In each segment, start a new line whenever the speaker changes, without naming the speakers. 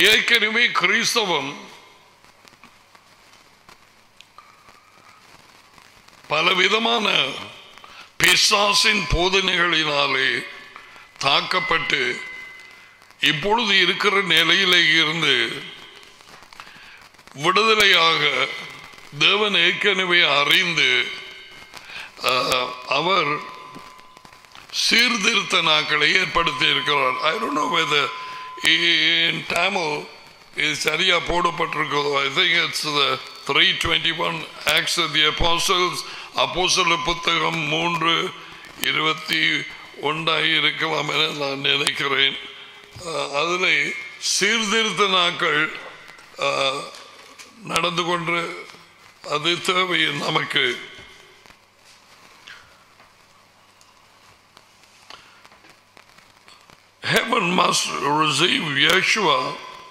ஏற்கனவே கிறிஸ்தவம் பலவிதமான பிசாசின் போதனைகளினாலே தாக்கப்பட்டு இப்பொழுது இருக்கிற நிலையிலே இருந்து விடுதலையாக தேவன் ஏற்கனவே அறிந்து அஹ், அவர் சீர்திருத்த நாட்களை ஏற்படுத்தி இருக்கிறார் I don't know whether in Tamil இது சரியா போடப்பட்டிருக்கிறதோ I think it's three twenty one Acts the apostles அப்போசல புத்தகம் மூன்று இருபத்தி ஒன்றாகி இருக்கலாம் என நான் நினைக்கிறேன் அஹ், அதில் சீர்திருத்த நாட்கள் அஹ், நடந்து கொண்டு அது தேவை நமக்கு heaven must receive Yeshua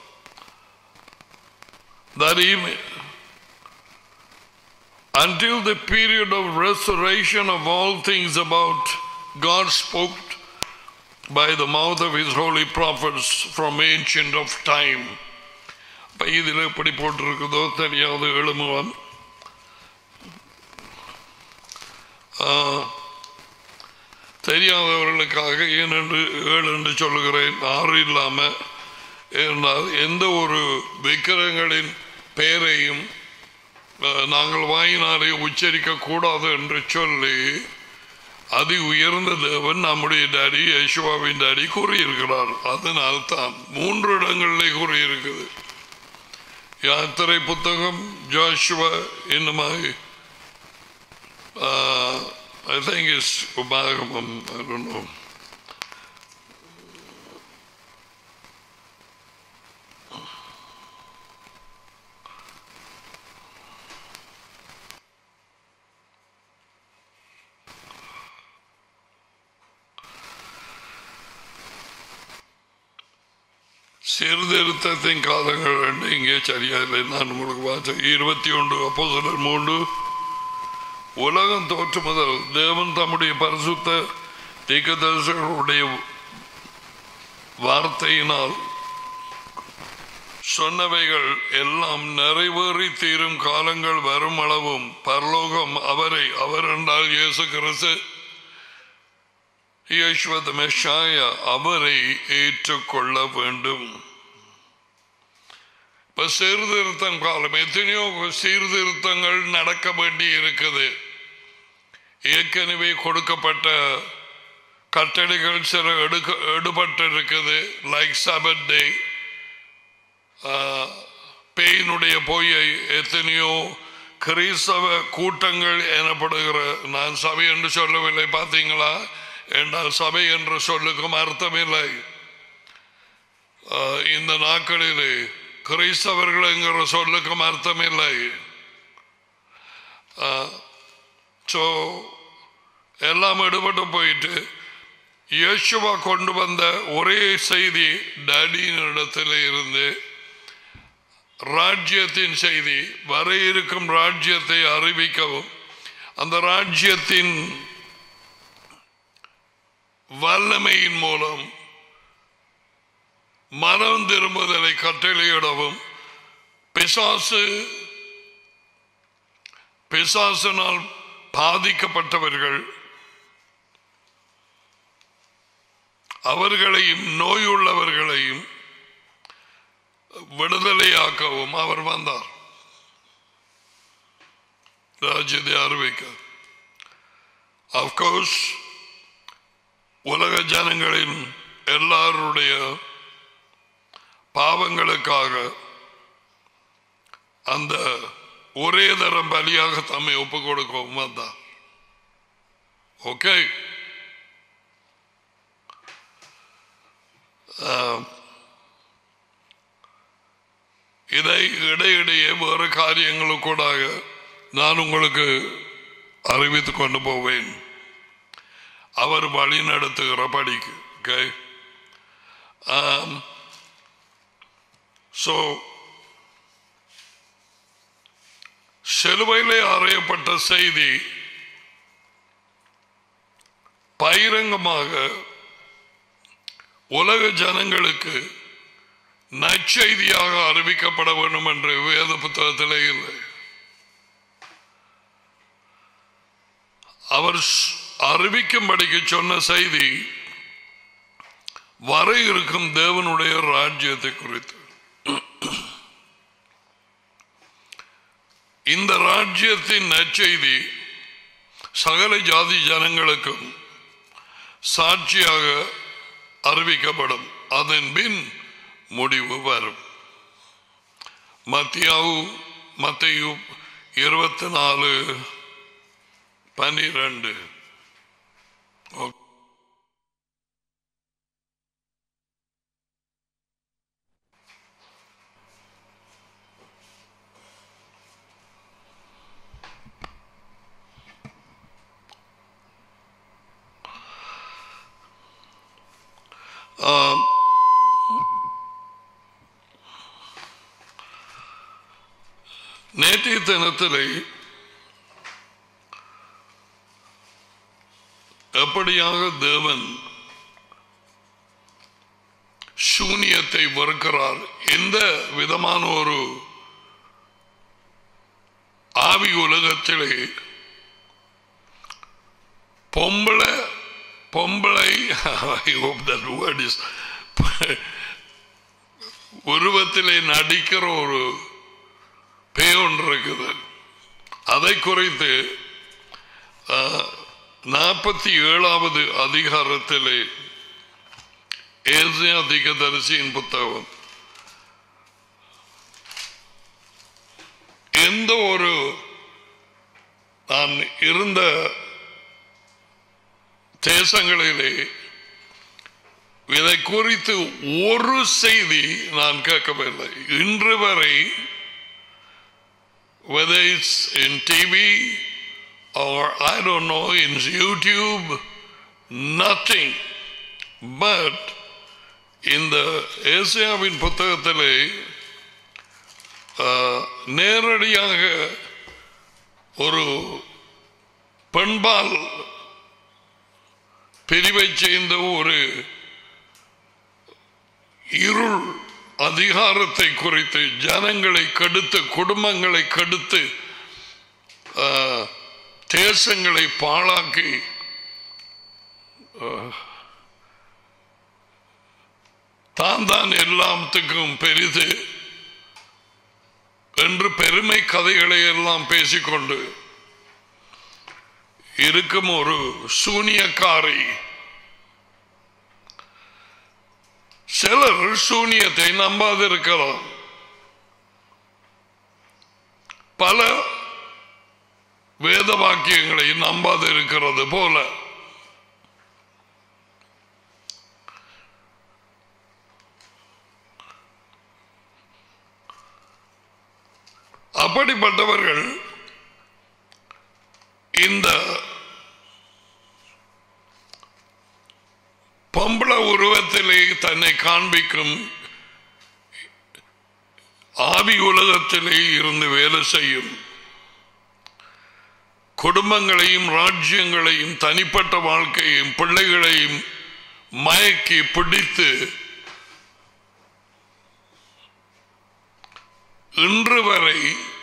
that he may, until the period of restoration of all things about God spoke by the mouth of his holy prophets from ancient of time. இப்ப இதில் எப்படி போட்டிருக்குதோ தெரியாது எழுமுவான் தெரியாதவர்களுக்காக ஏனென்று ஏழு என்று சொல்லுகிறேன் ஆறு இல்லாம என்றால் எந்த ஒரு விக்கிரங்களின் பெயரையும் அஹ், நாங்கள் வாயினாலே உச்சரிக்க கூடாது என்று சொல்லி அதி உயர்ந்த தேவன் நம்முடைய டாடி யேசுவாவின் டாடி கூறியிருக்கிறார் அதனால் தான் மூன்று இடங்களிலே கூறியிருக்குது யாத்திரை புத்தகம் ஜோஷுவா இன்னுமாய் uh, I think it's Ubagamam, I don't know. சீர்திருத்தத்தின் காலங்கள் ரெண்டு இங்கே சரியா இல்லை நான் உங்களுக்கு வாச்ச இருபத்தி ஒன்று அப்போ சிலர் மூன்று உலகம் தோற்று முதல் தேவன் தம்முடைய பரிசுத்த தீக்கதரிசர்களுடைய வார்த்தையினால் சொன்னவைகள் எல்லாம் நிறைவேறி தீரும் காலங்கள் வரும் அளவும் பரலோகம் அவரை அவர் என்றால் இயேசு கிறிஸ்து யேசுவத மெஷாய அவரை ஏற்றுக்கொள்ள வேண்டும் இப்ப சீர்திருத்தம் காலம் எத்தனையோ சீர்திருத்தங்கள் நடக்க வேண்டி இருக்குது ஏற்கனவே கொடுக்கப்பட்ட கட்டளைகள் சில எடுக்க எடுபட்டு இருக்குது லைக் சபத் டே பேயினுடைய பொய்யை எத்தனையோ கிறிஸ்தவ கூட்டங்கள் எனப்படுகிற நான் சபை என்று சொல்லவில்லை பார்த்தீங்களா என்றால் சபை என்ற சொல்லுக்கும் அர்த்தமில்லை ஆஹ், இந்த நாட்களிலே கிறிஸ்தவர்கள் என்கிற சொல்லுக்கும் அர்த்தமில்லை ஸோ எல்லாம் எடுபட்டு போயிட்டு இயேசுவா கொண்டு வந்த ஒரே செய்தி டேடியின் இடத்துல இருந்து ராஜ்யத்தின் செய்தி வர இருக்கும் ராஜ்யத்தை அறிவிக்கவும் அந்த ராஜ்யத்தின் வல்லமையின் மூலம் மனம் திரும்புதலை கட்டளையிடவும் பிசாசு பிசாசினால் பாதிக்கப்பட்டவர்கள் அவர்களையும் நோயுள்ளவர்களையும் விடுதலையாக்கவும் அவர் வந்தார் ராஜ்யத்தை அறிவிக்க அப்கோர்ஸ் உலக ஜனங்களின் எல்லாருடைய பாவங்களுக்காக அந்த ஒரே தரம் பலியாக தம்மை ஒப்புக் கொடுக்கவும் வந்தார் ஓகே இதை இடையிடையே வேறு காரியங்களுக்கூடாக நான் உங்களுக்கு அறிவித்துக் கொண்டு போவேன் அவர் வழி நடத்துகிற படிக்கு ஓகே ஸோ சிலுவையிலே அறையப்பட்ட செய்தி பகிரங்கமாக உலக ஜனங்களுக்கு நற்செய்தியாக அறிவிக்கப்பட வேண்டும் என்று வேத புத்தகத்திலே இல்லை அவர் ஸ்- அறிவிக்கும்படிக்கு சொன்ன செய்தி வர இருக்கும் தேவனுடைய ராஜ்யத்தை குறித்து இந்த ராஜ்யத்தின் நற்செய்தி சகல ஜாதி ஜனங்களுக்கும் சாட்சியாக அறிவிக்கப்படும் அதன் பின் முடிவு வரும் மத்தியாவு மத்தையு இருபத்தி நாலு பனிரெண்டு ஆம். நேற்றைய தினத்திலே எப்படியாக தேவன் சூனியத்தை வெறுக்கிறார் எந்த விதமான ஒரு ஆவி உலகத்திலே பொம்பளை பொம்பளை I hope that word is உருவத்திலே நடிக்கிற ஒரு பேய் ஒன்று இருக்குது அதை குறித்து நாற்பத்தி ஏழாவது அதிகாரத்திலே ஏசியா திகதரிசியின் புத்தகம் எந்த ஒரு நான் இருந்த தேசங்களிலே இதை குறித்து ஒரு செய்தி நான் கேட்கவில்லை இன்று வரை whether it's in TV or I don't know in YouTube, nothing. But இந்த ஏசியாவின் புத்தகத்திலே ஆஹ், நேரடியாக ஒரு பெண்பால் பிரிவை சேர்ந்த ஒரு இருள் அதிகாரத்தை குறித்து ஜனங்களை கடுத்து குடும்பங்களை கடுத்து ஆஹ், தேசங்களை பாழாக்கி ஆஹ், தான் தான் எல்லாத்துக்கும் பெரிது என்று பெருமை கதைகளை எல்லாம் பேசிக்கொண்டு இருக்கும் ஒரு சூனியக்காரி சிலர் சூனியத்தை நம்பாதிருக்கலாம் பல வேத வாக்கியங்களை நம்பாதிருக்கிறது போல அப்படிப்பட்டவர்கள் இந்த பொம்பள உருவத்திலே தன்னை காண்பிக்கும் ஆவி உலகத்திலே இருந்து வேலை செய்யும் குடும்பங்களையும் ராஜ்யங்களையும் தனிப்பட்ட வாழ்க்கையும் பிள்ளைகளையும் மயக்கி பிடித்து இன்று வரை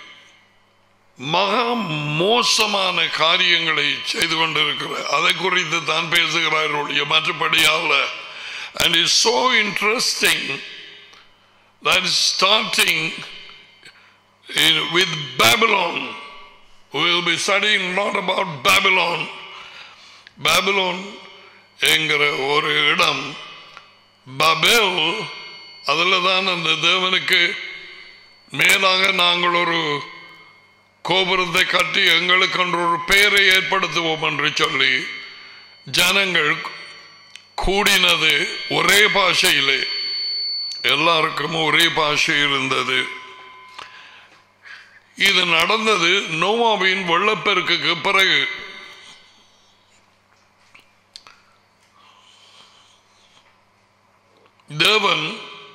மகா மோசமான காரியங்களை செய்து கொண்டிருக்கிறார் அதை குறித்து தான் பேசுகிறார் ஒழிய மற்றபடியால் and is so interesting that is starting in, with Babylon. We will be studying a lot about Babylon. Babylon என்கிற ஒரு இடம் பபேல் அதில் தான் அந்த தேவனுக்கு மேலாக நாங்கள் ஒரு கோபுரத்தை கட்டி எங்களுக்கு ஒரு பெயரை ஏற்படுத்துவோம் என்று சொல்லி ஜனங்கள் கூடினது ஒரே பாஷையிலே எல்லாருக்கும் ஒரே பாஷை இருந்தது இது நடந்தது நோவாவின் வெள்ளப்பெருக்குக்கு பிறகு தேவன்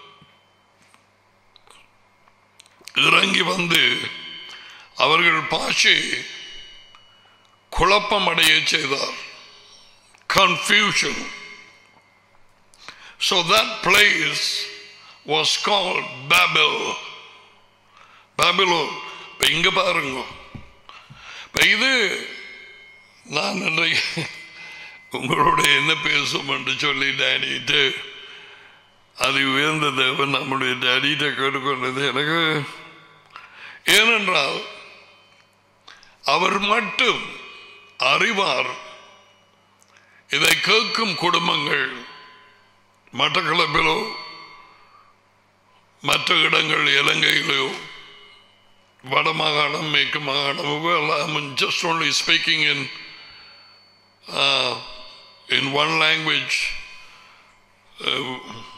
இறங்கி வந்து அவர்கள் பாஷை குழப்பமடைய செய்தார் confusion So that place was called Babel. Babylon. இப்ப இங்க பாருங்க இப்ப இது நான் இன்றைக்கு உங்களோட என்ன பேசும் என்று சொல்லி டேடிட்டு அது உயர்ந்த தேவன் நம்முடைய டேடிட்ட கேட்டுக்கொண்டது எனக்கு ஏனென்றால் அவர் மட்டும் அறிவார் இதை கேட்கும் குடும்பங்கள் மட்டக்களப்பிலோ மற்ற இடங்கள் இலங்கையிலோ வடமாகாணம் மேற்கு மாகாணம் well, I'm just only speaking in uh, in one language uh,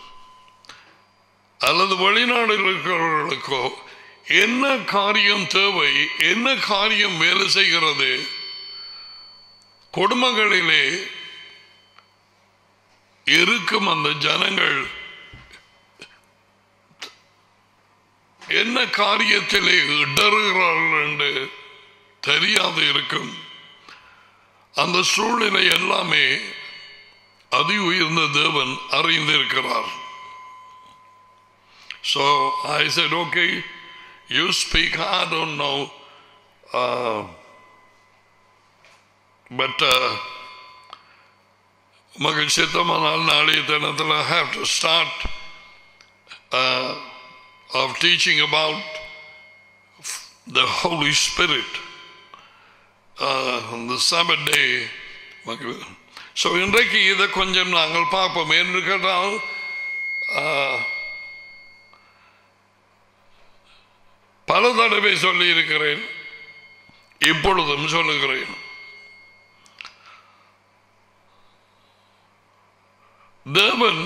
அல்லது வெளிநாடுகள் இருக்கிறவர்களுக்கோ என்ன காரியம் தேவை என்ன காரியம் வேலை செய்கிறது குடும்பங்களிலே இருக்கும் அந்த ஜனங்கள் என்ன காரியத்திலே இடறுகிறார்கள் என்று தெரியாது இருக்கும் அந்த சூழ்நிலை எல்லாமே அதி உயர்ந்த தேவன் அறிந்திருக்கிறார் So I said, okay, you speak, I don't know. Uh, but uh, மகள் சித்தமானால் நாளைய தினத்தில் I have to start uh, of teaching about the Holy Spirit uh, on the Sabbath day. So இன்றைக்கு இதை கொஞ்சம் நாங்கள் பார்ப்போம் என்று கேட்டால் பல தடவை சொல்லி இருக்கிறேன் இப்பொழுதும் சொல்லுகிறேன் தேவன்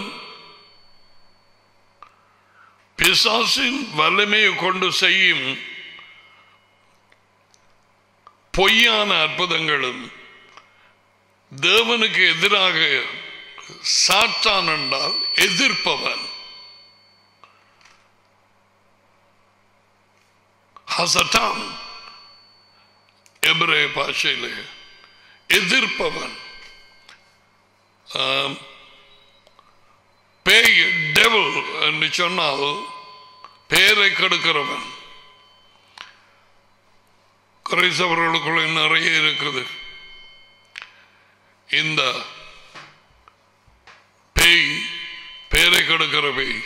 பிசாசின் வல்லமையை கொண்டு செய்யும் பொய்யான அற்புதங்களும் தேவனுக்கு எதிராக சாத்தான் என்றால் எதிர்ப்பவன் ஹசட்டான் எபிரே பாஷையிலே எதிர்ப்பவன் ஆம், பேய் டெவல் என்று சொன்னால் பேரை கெடுக்கிறவன் கிரைசவர்களுக்குள்ள நிறைய இருக்குது இந்த பேய் பேரை கெடுக்கிற பேய்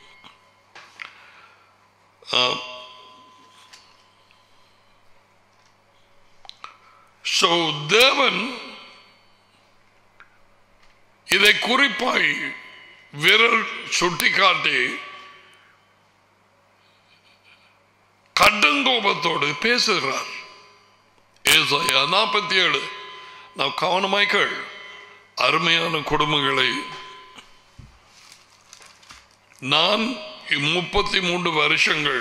ஸோ தேவன் இதை குறிப்பாய் விரல் சுட்டிக்காட்டி கடுங்கோபத்தோடு பேசுகிறார் ஏசாயா நாற்பத்தி ஏழு நான் கவனமாய் கேள் அருமையான குடும்பங்களை நான் முப்பத்தி மூன்று வருஷங்கள்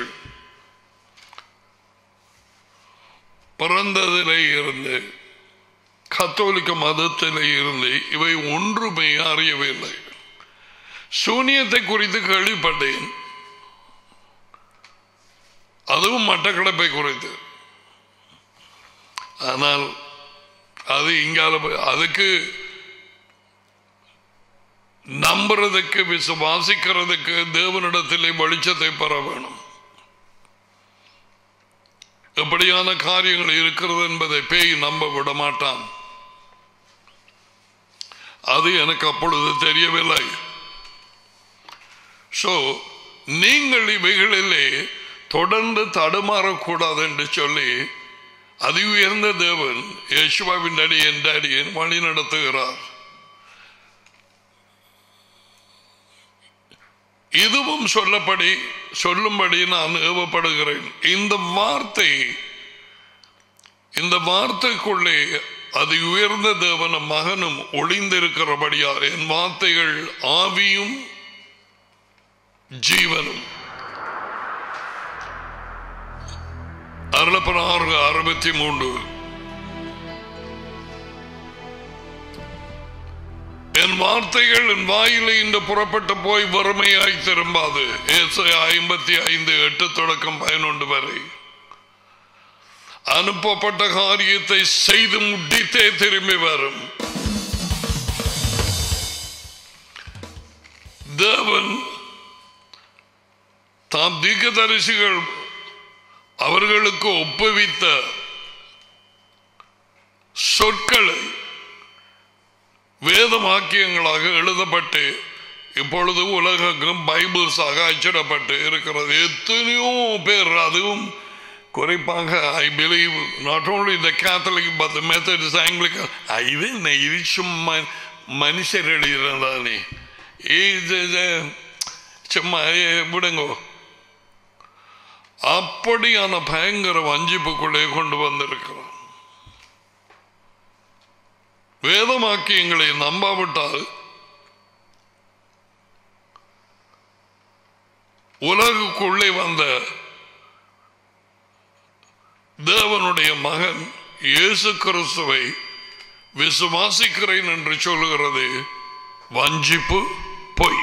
பிறந்ததிலே இருந்து கத்தோலிக்க மதத்திலே இருந்து இவை ஒன்றுமே அறியவில்லை சூனியத்தை குறித்து கேள்விப்பட்டேன் அதுவும் மட்டக்களப்பை குறித்து ஆனால் அது இங்கால போய் அதுக்கு நம்புறதுக்கு விசுவாசிக்கிறதுக்கு தேவனிடத்திலே வெளிச்சத்தை பெற வேணும் எப்படியான காரியங்கள் இருக்கிறது என்பதை பேய் நம்ப விட மாட்டான் அது எனக்கு அப்பொழுது தெரியவில்லை ஸோ நீங்கள் இவைகளிலே தொடர்ந்து தடுமாறக்கூடாது என்று சொல்லி அதி உயர்ந்த தேவன் யேசுவாவின் அடியன் டாடியன் வழி நடத்துகிறார் இதுவும் சொல்லப்படி சொல்லும்படி நான் ஏவப்படுகிறேன் இந்த வார்த்தை இந்த வார்த்தைக்குள்ளே அது உயர்ந்த தேவனும் மகனும் ஒளிந்திருக்கிறபடியால் என் வார்த்தைகள் ஆவியும் ஜீவனும் அருளப்பனாறு அறுபத்தி மூன்று என் வார்த்தைகள் என் வாயில இந்த புறப்பட்டு போய் வறுமையாய் திரும்பாது ஏசாயா ஐம்பத்தி ஐந்து எட்டு தொடக்கம் பதினொன்று வரை அனுப்பப்பட்ட காரியத்தை செய்து முடித்தே திரும்பி வரும் தேவன் தாம் தீர்க்கதரிசிகள் அவர்களுக்கு ஒப்புவித்த சொற்களை வேத வாக்கியங்களாக எழுதப்பட்டு இப்பொழுது உலகெங்கும் பைபிள்ஸாக அச்சிடப்பட்டு இருக்கிறது எத்தனையோ பேர் அதுவும் குறிப்பாக I believe not only the Catholic but Methodist Anglican இது என்ன இது சும்மா மனுஷர் எழுதுறதானே இது இது சும்மா ஏ, விடுங்கோ அப்படியான பயங்கர வஞ்சிப்புக்குள்ளே கொண்டு வந்திருக்கிறார் வேதமாக்கியங்களை நம்பாவிட்டால் உலகுக்குள்ளே வந்த தேவனுடைய மகன் இயேசு கிறிஸ்துவை விசுவாசிக்கிறேன் என்று சொல்லுகிறது வஞ்சிப்பு பொய்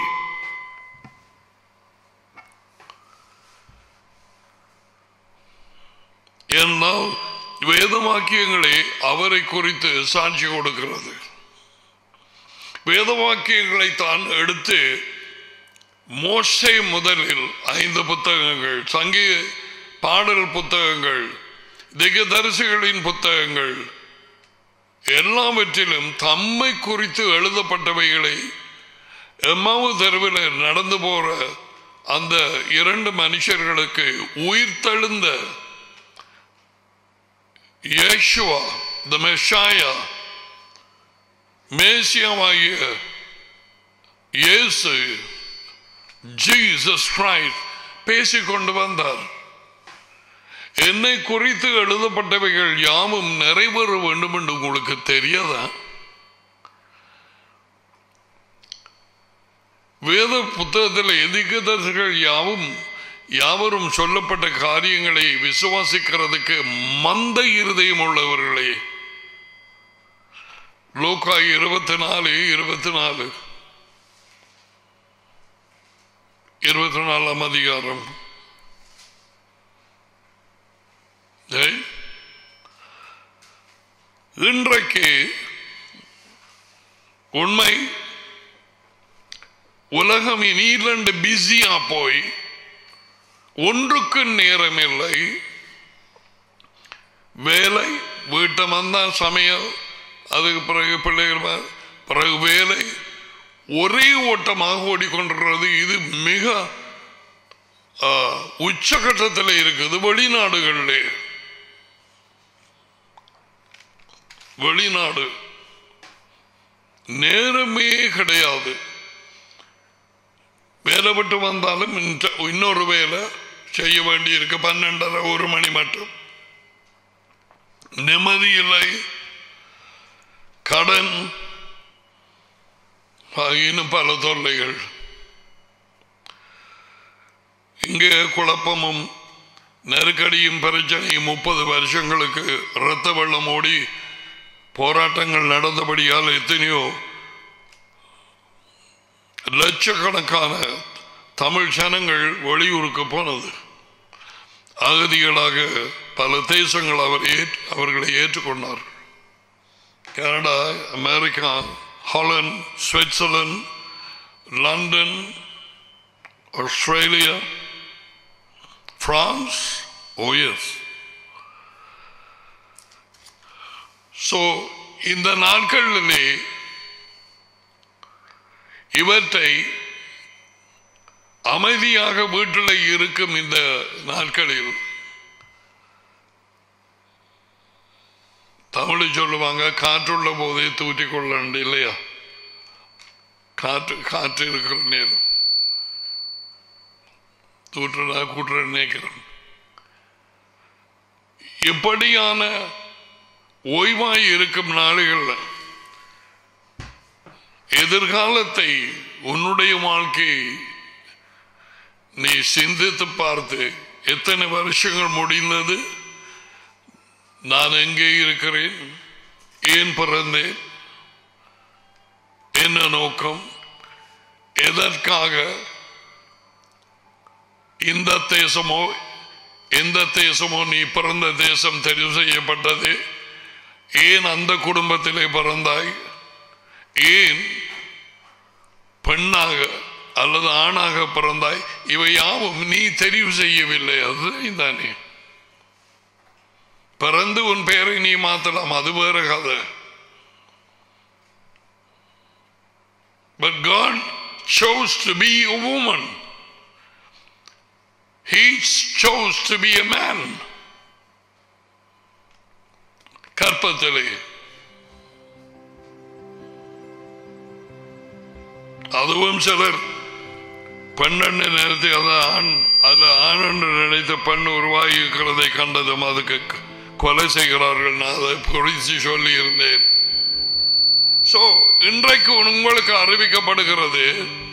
என்னால் வேதவாக்கியங்களே அவரை குறித்து சாட்சி கொடுக்கிறது வேதவாக்கியங்களை தான் எடுத்து மோசை முதலில் ஐந்து புத்தகங்கள் சங்கீத பாடல் புத்தகங்கள் திகதரிசிகளின் புத்தகங்கள் எல்லாவற்றிலும் தம்மை குறித்து எழுதப்பட்டவைகளை எம்மாவு தெருவில் நடந்து போற அந்த இரண்டு மனுஷர்களுக்கு உயிர் தழுந்த இயேசுவா த மெஷாயா மேசியாவாகிய இயேசு ஜீசஸ் கிரைஸ்ட் பேசிக்கொண்டு வந்தார் என்னை குறித்து எழுதப்பட்டவைகள் யாவும் நிறைவேற வேண்டும் என்று உங்களுக்கு தெரியாதா வேத புத்தகத்தில் எதிர்கதர்கள் யாவும் யாவரும் சொல்லப்பட்ட காரியங்களை விசுவாசிக்கிறதுக்கு மந்த இருதயம் உள்ளவர்களே லோகா இருபத்தி நாலு இருபத்தி நாலு இருபத்தி நாலாம் அதிகாரம் ஏய், இன்றைக்கு உண்மை உலகம் இனிலண்டு பிஸியா போய் ஒன்றுக்கு நேரம் இல்லை வேலை வீட்டை வந்தா சமையல் அதுக்கு பிறகு பிள்ளைகள் வ- பிறகு வேலை ஒரே ஓட்டமாக ஓடிக்கொண்டிருக்கிறது இது மிக ஆ, உச்சகட்டத்தில் இருக்குது வெளிநாடுகளிலே வெளிநாடு நேரமே கிடையாது வேலை விட்டு வந்தாலும் இந்த- இன்னொரு வேலை செய்ய வேண்டி இருக்கு பன்னெண்டரை ஒரு மணி மட்டும் நிம்மதி இல்லை கடன் ஆ, இன்னும் பல தொல்லைகள் இங்கே குழப்பமும் நெருக்கடியும் பிரச்சனையும் முப்பது வருஷங்களுக்கு இரத்த வெள்ளம் ஓடி போராட்டங்கள் நடந்தபடியால் எத்தனையோ லட்சக்கணக்கான தமிழ் ஜனங்கள் வெளியூருக்கு போனது அகதிகளாக பல தேசங்கள் அவர் ஏற்று அவர்களை ஏற்றுக்கொண்டார் Canada America Holland Switzerland London Australia France US so இந்த நாட்களிலே இவற்றை அமைதியாக வீட்டில் இருக்கும் இந்த நாட்களில் தமிழ் சொல்லுவாங்க காற்றுள்ள போதே தூற்றிக் கொள்ளண்டு இல்லையா காற்று காற்று இருக்கிற நேரம் தூற்றுனா கூட்டுற நினைக்கிறேன் இப்படியான ஓய்வாய் இருக்கும் நாடுகள்ல எதிர்காலத்தை உன்னுடைய வாழ்க்கையை நீ சிந்தித்து பார்த்து எத்தனை வருஷங்கள் முடிந்தது நான் எங்கே இருக்கிறேன் ஏன் பிறந்தேன் என்ன நோக்கம் எதற்காக இந்த தேசமோ எந்த தேசமோ நீ பிறந்த தேசம் தெரிவு செய்யப்பட்டது ஏன் அந்த குடும்பத்திலே பிறந்தாய் ஏன் பெண்ணாக அல்லது ஆணாக பிறந்தாய் இவை யாவும் நீ தெரிவு செய்யவில்லை அது தானே பிறந்து உன் பெயரை நீ மாத்தலாம் அது வேற கதை But God chose to be a woman. He chose to be a man. கற்பத்திலே அதுவும் சிலர் பெண்ணெண்ணு நினைத்து அது ஆண் அது ஆண் என்று நினைத்த பெண் உருவாகி இருக்கிறதை கண்டதும் அதுக்கு கொலை செய்கிறார்கள் நான் அதை குறித்து சொல்லி இருந்தேன் சோ இன்றைக்கு உங்களுக்கு அறிவிக்கப்படுகிறது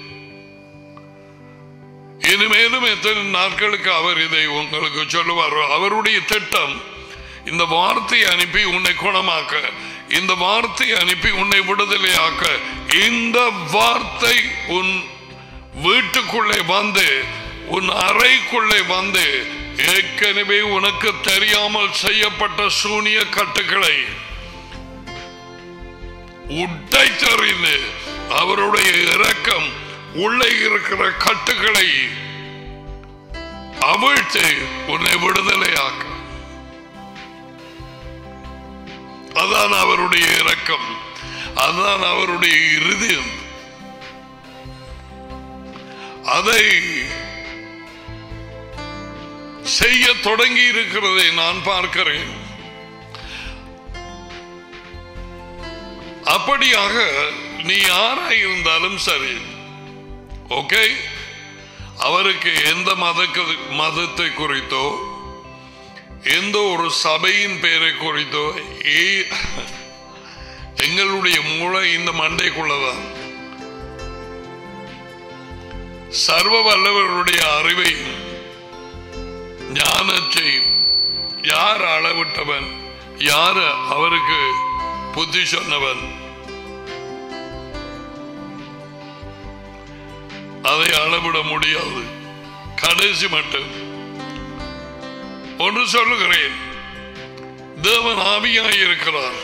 இனிமேலும் எத்தனை நாட்களுக்கு அவர் இதை உங்களுக்கு சொல்லுவாரோ அவருடைய திட்டம் இந்த வார்த்தையை அனுப்பி உன்னை குணமாக்க இந்த வார்த்தையை அனுப்பி உன்னை விடுதலையாக்க இந்த வார்த்தை உன் வீட்டுக்குள்ளே வந்து உன் அறைக்குள்ளே வந்து ஏற்கனவே உனக்கு தெரியாமல் செய்யப்பட்ட சூனிய கட்டுகளை உடைத்தறிந்து அவருடைய இரக்கம் உள்ளே இருக்கிற கட்டுகளை அவிழ்த்து உன்னை விடுதலையாக்க அதான் அவருடைய இரக்கம் அதான் அவருடைய இருதயம் அதை செய்ய தொடங்கி இருக்கிறதை நான் பார்க்கிறேன் அப்படியாக நீ யாரா இருந்தாலும் சரி ஓகே அவருக்கு எந்த மதக்கு மதத்தை குறித்தோ எந்த ஒரு சபையின் பெயரை குறித்தோ ஏ- எங்களுடைய மூளை இந்த மண்டைக்குள்ளதான் சர்வ வல்லவருடைய அறிவை ஞானத்தை யார் அளவிட்டவன் யார் அவருக்கு புத்தி சொன்னவன் அதை அளவிட முடியாது கடைசி மட்டும் ஒன்று சொல்லுகிறேன் தேவன் ஆவியாய் இருக்கிறார்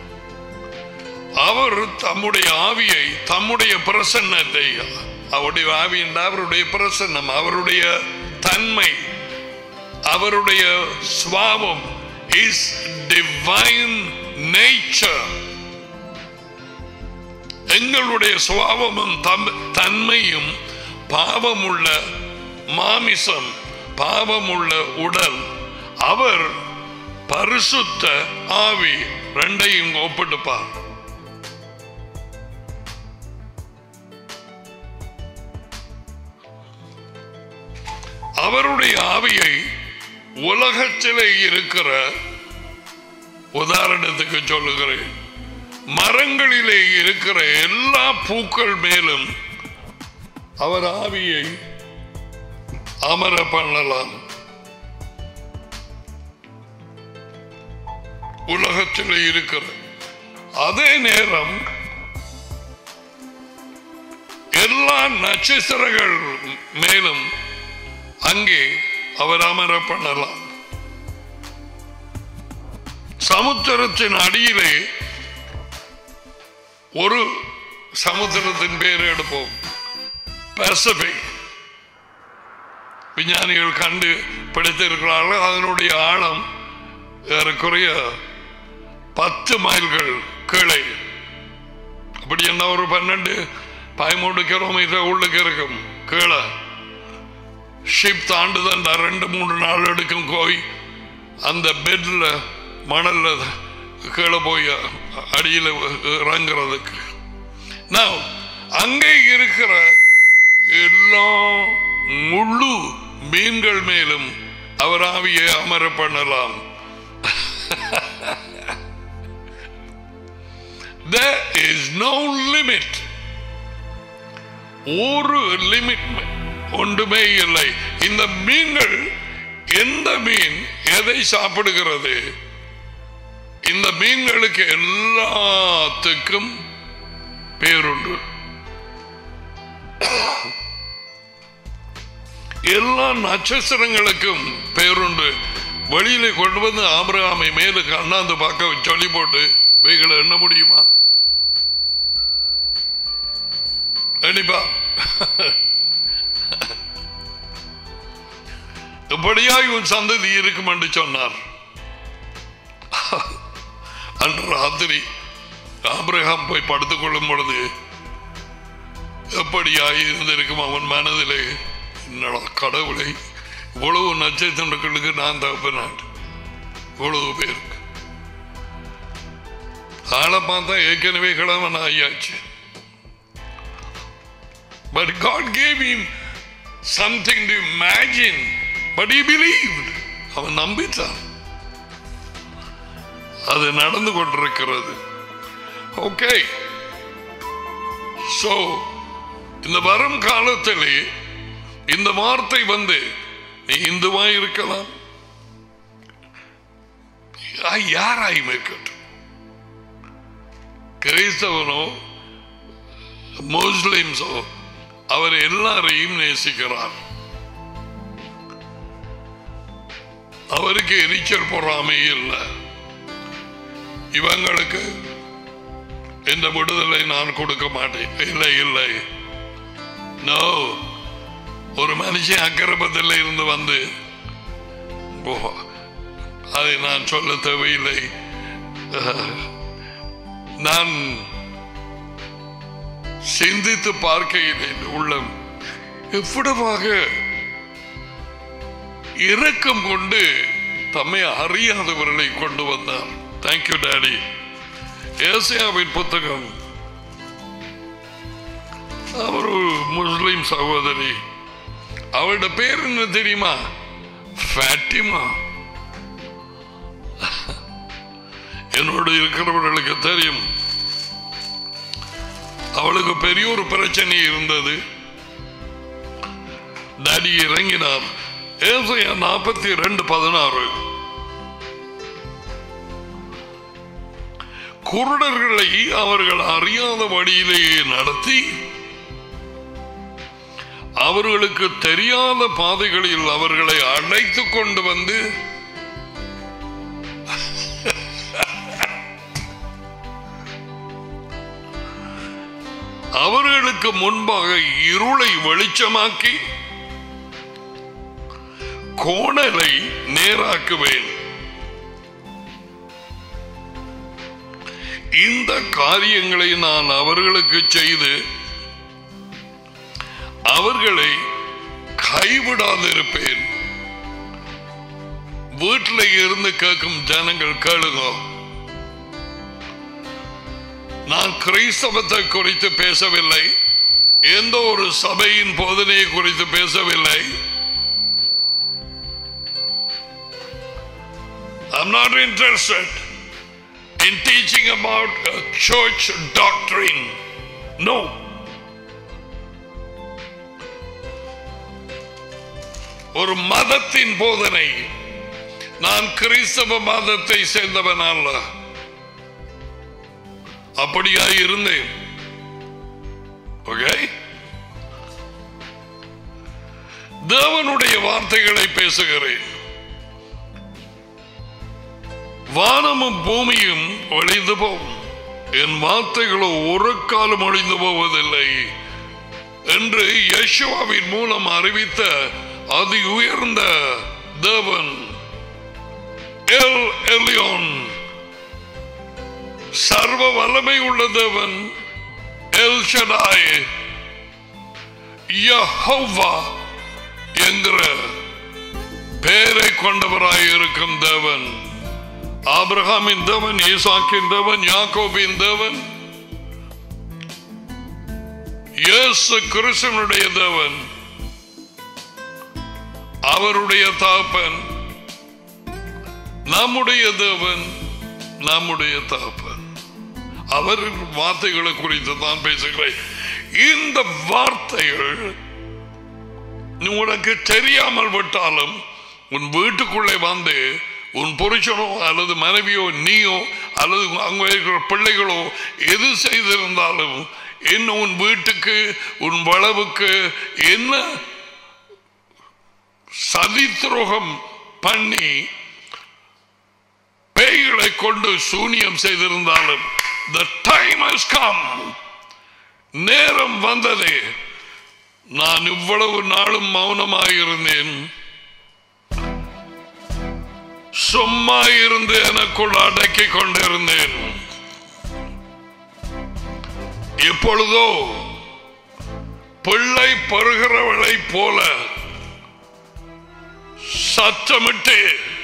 அவர் தம்முடைய ஆவியை தம்முடைய பிரசன்னத்தை அவருடைய ஆவி என்றால் அவருடைய பிரசன்னம் அவருடைய தன்மை அவருடைய சுவாபம் இஸ் டிவைன் நேச்சர் எங்களுடைய சுவாபமும் தம்- தன்மையும் பாவமுள்ள மாமிசம் பாவமுள்ள உடல் அவர் பரிசுத்த ஆவி ரெண்டையும் ஒப்பிட்டுப்பார் அவருடைய ஆவியை உலகத்திலே இருக்கிற உதாரணத்துக்கு சொல்லுகிறேன் மரங்களிலே இருக்கிற எல்லா பூக்கள் மேலும் அவர் ஆவியை அமர பண்ணலாம் உலகத்தில் இருக்கிற அதே நேரம் எல்லா நட்சத்திரங்கள் மேலும் அங்கே அவர் அமர பண்ணலாம் சமுத்திரத்தின் அடியிலே ஒரு சமுத்திரத்தின் பேர் எடுப்போம் பசிபிக் விஞ்ஞானிகள் கண்டு பிடித்திருக்கிறார்கள் அதனுடைய ஆழம் ஏறக்குறைய பத்து மைல்கள் கீழே அப்படி என்ன ஒரு பன்னெண்டு பதிமூணு கிலோமீட்டர் உள்ளுக்கு இருக்கும் கீழே ஷிப் தாண்டுதான் ரெண்டு மூணு நாள் எடுக்கும் போய் அந்த பெட்ல மணல்ல கீழே போய் அடியில் இறங்குறதுக்கு Now, அங்கே இருக்கிற எல்லா முழு மீன்கள் மேலும் அவர் ஆவியை அமர பண்ணலாம் There is no limit. ஒரு லிமிட் ஒன்றுமே இல்லை இந்த மீன்கள் எந்த மீன் எதை சாப்பிடுகிறது இந்த மீன்களுக்கு எல்லாத்துக்கும் பேருண்டு எல்லா நட்சத்திரங்களுக்கும் பேருண்டு வெளியில கொண்டு வந்து ஆபிரகாமை மேலுக்கு அண்ணாந்து பார்க்க சொல்லி போட்டு வைகளை எண்ண முடியுமா கண்டிப்பா இப்படியாய் உன் சந்ததி இருக்கும் என்று சொன்னார் அன்று ராத்திரி ஆபிரகாம் போய் படுத்துக் கொள்ளும் பொழுது எப்படியாய் இருந்திருக்கும் அவன் மனதிலே என்னடா கடவுளை இவ்வளவு நட்சத்திரங்களுக்கு நான் தகப்பனான் இவ்வளவு பேருக்கு ஆளை பார்த்தா ஏற்கனவே கிழவன் ஆயாச்சு But God gave him something to imagine. But he believed. அவன் நம்பிட்டான் அது நடந்து கொண்டிருக்கிறது ஓகே சோ இந்த வரும் காலத்திலே இந்த வார்த்தை வந்து நீ இந்துவாய் இருக்கலாம் யா- யாராயும் இருக்கட்டும் கிறிஸ்தவனோ முஸ்லிம்ஸோ அவர் எல்லாரையும் நேசிக்கிறார் அவருக்கு எரிச்சல் பொறாமை இல்லை இவங்களுக்கு இந்த விடுதலை நான் கொடுக்க மாட்டேன் இல்லை இல்லை நோ ஒரு மனுஷன் அக்கிரமத்தில் இருந்து வந்து ஓ அதை நான் சொல்ல தேவையில்லை அஹ், நான் சிந்தித்து பார்க்கையில் என் உள்ளம் எவ்விடமாக இரக்கம் கொண்டு தம்மை அறியாதவர்களை கொண்டு வந்தார் தேங்க்யூ டாடி ஏசியாவின் புத்தகம் அவர் ஒரு முஸ்லிம் சகோதரி அவரோட பேர் என்ன தெரியுமா ஃபேட்டிமா என்னோடு இருக்கிறவர்களுக்கு தெரியும் அவளுக்கு பெரிய ஒரு பிரச்சனை இருந்தது டாடி இறங்கினார் ஏசையா நாற்பத்தி ரெண்டு பதினாறு குருடர்களை அவர்கள் அறியாத வழியிலேயே நடத்தி அவர்களுக்கு தெரியாத பாதைகளில் அவர்களை அழைத்துக் கொண்டு வந்து அவர்களுக்கு முன்பாக இருளை வெளிச்சமாக்கி கோணலை நேராக்குவேன் இந்த காரியங்களை நான் அவர்களுக்கு செய்து அவர்களை கைவிடாதிருப்பேன் வீட்டில் இருந்து கேட்கும் ஜனங்கள் கேளுங்க நான் கிறிஸ்தவத்தை குறித்து பேசவில்லை எந்த ஒரு சபையின் போதனையை குறித்து பேசவில்லை I'm not interested in teaching about a church doctrine. No. ஒரு மதத்தின் போதனை நான் கிறிஸ்தவ மதத்தை சேர்ந்தவன் அல்ல அப்படியா இருந்தேன் ஓகே தேவனுடைய வார்த்தைகளை பேசுகிறேன் வானமும் பூமியும் ஒழிந்து போகும் என் வார்த்தைகளோ ஒரு காலம் ஒழிந்து போவதில்லை என்று யெஷுவாவின் மூலம் அறிவித்த அதி உயர்ந்த தேவன் எல் எலியோன் சர்வ வல்லமை உள்ள தேவன் எல் ஷடாய் யஹோவா என்கிற பெயரை கொண்டவராய் இருக்கும் தேவன் ஆபிரகாமின் தேவன் ஈசாக்கின் தேவன் யாக்கோபின் தேவன் இயேசு கிறிஸ்தனுடைய தேவன் அவருடைய தாப்பன் நம்முடைய தேவன் நம்முடைய தாப்பன் அவர் வார்த்தைகளை குறித்து தான் பேசுகிறேன் இந்த வார்த்தைகள் உனக்கு தெரியாமல் விட்டாலும் உன் வீட்டுக்குள்ளே வந்து உன் புருஷனோ அல்லது மனைவியோ நீயோ அல்லது அங்கே இருக்கிற பிள்ளைகளோ எது செய்திருந்தாலும் என்ன உன் வீட்டுக்கு உன் வளவுக்கு என்ன சதி துரோகம் பண்ணி பேய்களை கொண்டு சூனியம் செய்திருந்தாலும் the time has come நேரம் வந்தது நான் இவ்வளவு நாளும் மௌனமாயிருந்தேன் சும்மா இருந்து எனக்குள் அடக்கிக் கொண்டிருந்தேன் இப்பொழுதோ பிள்ளை பருகிறவளைப் போல சத்தமிட்டு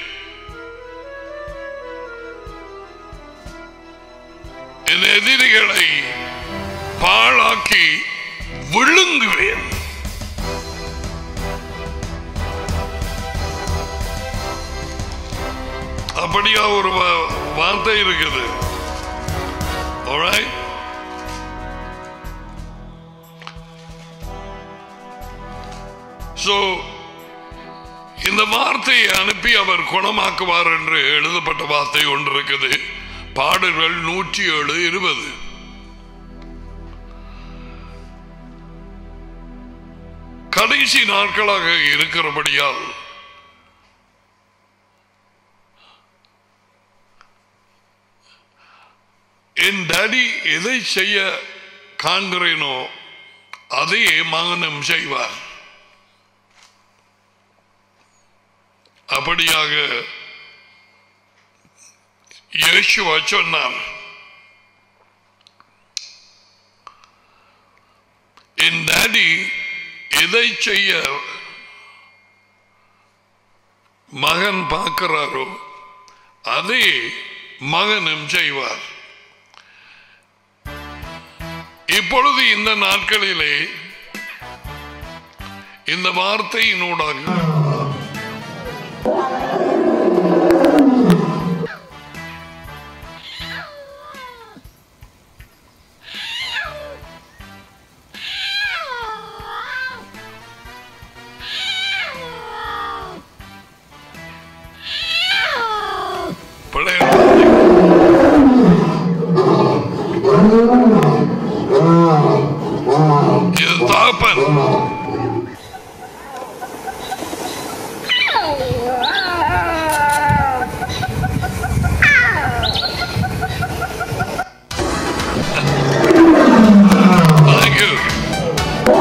என் எதிரிகளை பாழாக்கி விழுங்குவேன் அப்படியா ஒரு வா- வார்த்தை இருக்குது Alright? So, இந்த வார்த்தையை அனுப்பி அவர் குணமாக்குவார் என்று எழுதப்பட்ட வார்த்தை ஒன்று இருக்குது பாடல்கள் நூற்றி ஏழு இருபது கடைசி நாட்களாக இருக்கிறபடியால் என் டாடி எதை செய்ய காண்கிறேனோ அதையே மகனும் செய்வார் அப்படியாக இயேசுவா சொன்னார் என் டாடி எதை செய்ய மகன் பார்க்கிறாரோ அதை மகனும் செய்வார் இப்பொழுது இந்த நாட்களிலே இந்த வார்த்தையினூடாக பழைய இது தாப்பன் Thank you.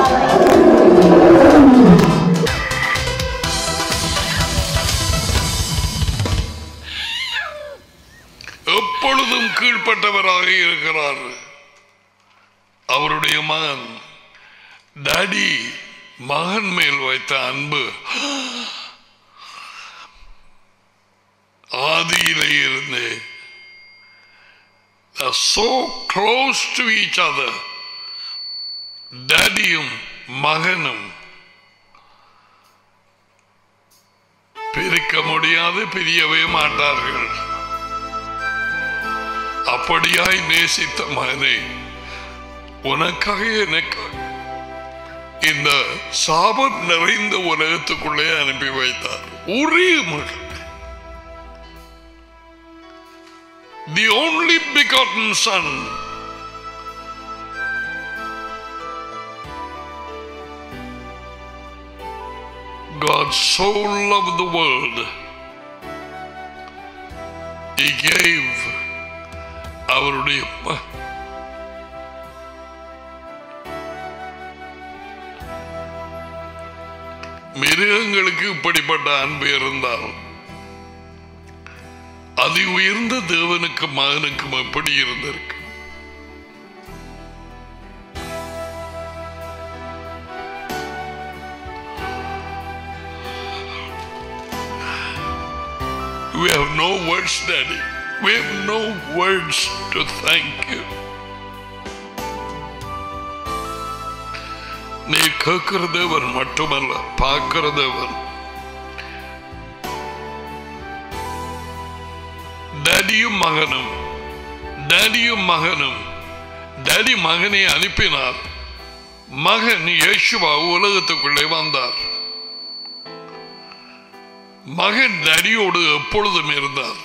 எப்பொழுதும் கீழ்ப்பட்டவராக இருக்கிறார் அவருடைய மகன் டாடி மகன் மேல் வைத்த அன்பு ஆதியிலே இருந்து so close to each other டாடியும் மகனும் பிரிக்க முடியாது பிரியவே மாட்டார்கள் அப்படியாய் நேசித்த மகனை உனக்காக எனக்காக இந்த சாபம் நிறைந்த உலகத்துக்குள்ளே அனுப்பி வைத்தார் ஒரே மகன் தி only begotten son God so loved the world he gave அவருடைய ம- மிருகங்களுக்கு இப்படிப்பட்ட அன்பு இருந்தால் அதி உயர்ந்த தேவனுக்கு மகனுக்கும் எப்படி இருந்திருக்கு We have no words, Daddy. We have no words to thank you. நீ கேட்கிற தேவன் மட்டுமல்ல பார்க்கிற தேவன் டேடியும் மகனும் டேடியும் மகனும் டேடி மகனை அனுப்பினார் மகன் இயேசுவா உலகத்துக்குள்ளே வந்தார் மகன் டேடியோடு எப்பொழுதும் இருந்தார்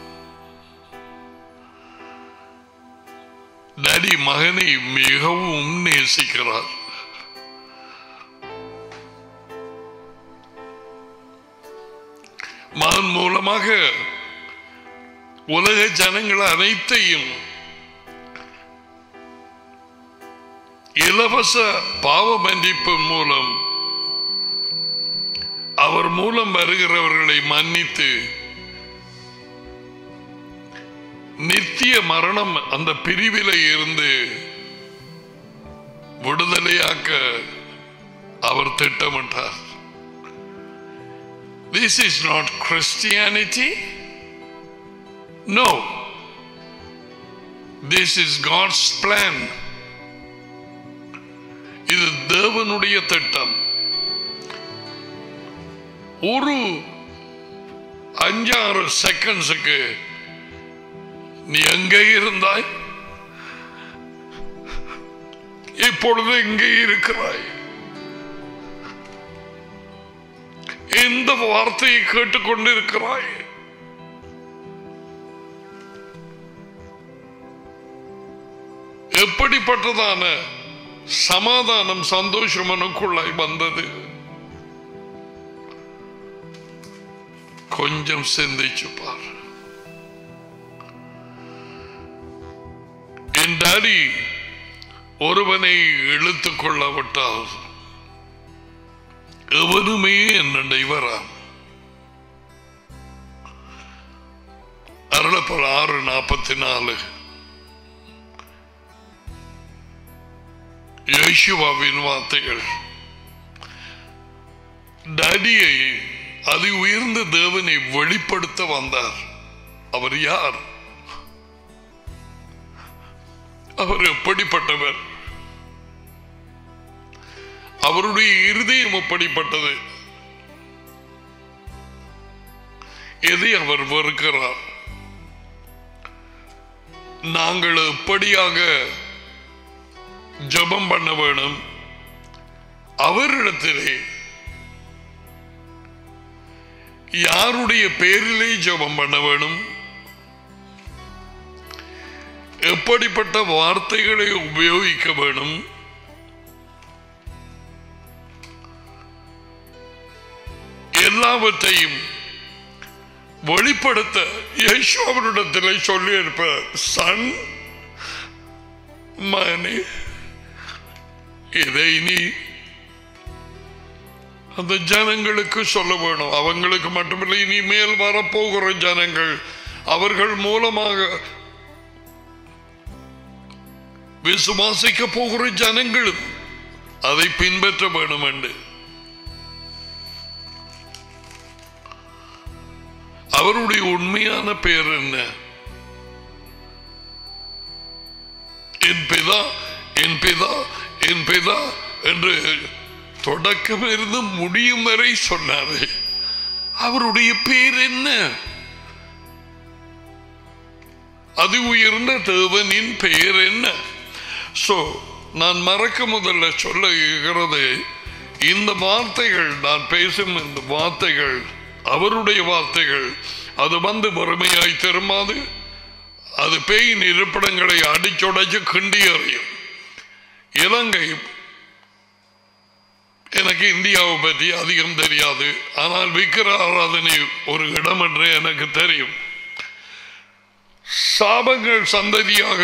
டேடி மகனை மிகவும் நேசிக்கிறார் மகன் மூலமாக உலக ஜனங்கள் அனைத்தையும் இலவச பாவ மன்னிப்பு மூலம் அவர் மூலம் வருகிறவர்களை மன்னித்து நித்திய மரணம் அந்த பிரிவில இருந்து விடுதலையாக்க அவர் திட்டமிட்டார் This is not Christianity. No. This is God's plan. இது தேவனுடைய திட்டம் ஒரு அஞ்சாறு செகண்ட்ஸுக்கு நீ எங்கே இருந்தாய் இப்பொழுது இங்கே இருக்கிறாய் எந்த வார்த்தையை கேட்டுக்கொண்டிருக்கிறாய் எப்படிப்பட்டதான சமாதானம் சந்தோஷம் எனக்குள்ளாய் வந்தது கொஞ்சம் சிந்திச்சு பார் என் டாடி ஒருவனை இழுத்துக் கொள்ளாவிட்டால் எவனுமே என்னை வரான் அருளப்பல் ஆறு நாற்பத்தி நாலு யேசுவாவின் வார்த்தைகள் டாடியை அதி உயர்ந்த தேவனை வெளிப்படுத்த வந்தார் அவர் யார் அவர் எப்படிப்பட்டவர் அவருடைய இருதயம் எப்படிப்பட்டது எதை அவர் வெறுக்கிறார் நாங்கள் எப்படியாக ஜபம் பண்ண வேணும் அவரிடத்திலே யாருடைய பேரிலே ஜபம் பண்ண வேணும் எப்படிப்பட்ட வார்த்தைகளை உபயோகிக்க வேணும் எல்லாவற்றையும் வெளிப்படுத்த யேசுவனிடத்தில் சொல்லி இருப்ப சன் மனே இதை நீ அந்த ஜனங்களுக்கு சொல்ல வேணும் அவங்களுக்கு மட்டுமில்லை இனிமேல் வரப்போகிற ஜனங்கள் அவர்கள் மூலமாக விசுவாசிக்க போகிற ஜனங்களும் அதை பின்பற்ற வேணும் என்று அவருடைய உண்மையான பெயர் என்ன என் பிதா என் பிதா என் பிதா என்று தொடக்கம் இருந்து முடியும் வரை சொன்னாரு அவருடைய பேர் என்ன அது உயர்ந்த தேவனின் பெயர் என்ன சோ நான் மறக்க முதல்ல சொல்ல இருக்கிறது இந்த வார்த்தைகள் நான் பேசும் இந்த வார்த்தைகள் அவருடைய வார்த்தைகள் அது வந்து வறுமையாய் திரும்பாது அது பேயின் இருப்பிடங்களை அடிச்சுடைச்சு கிண்டி எறியும் இலங்கை எனக்கு இந்தியாவை பற்றி அதிகம் தெரியாது ஆனால் விக்கிர ஆராதனை ஒரு இடம் என்று எனக்கு தெரியும் சாபங்கள் சந்ததியாக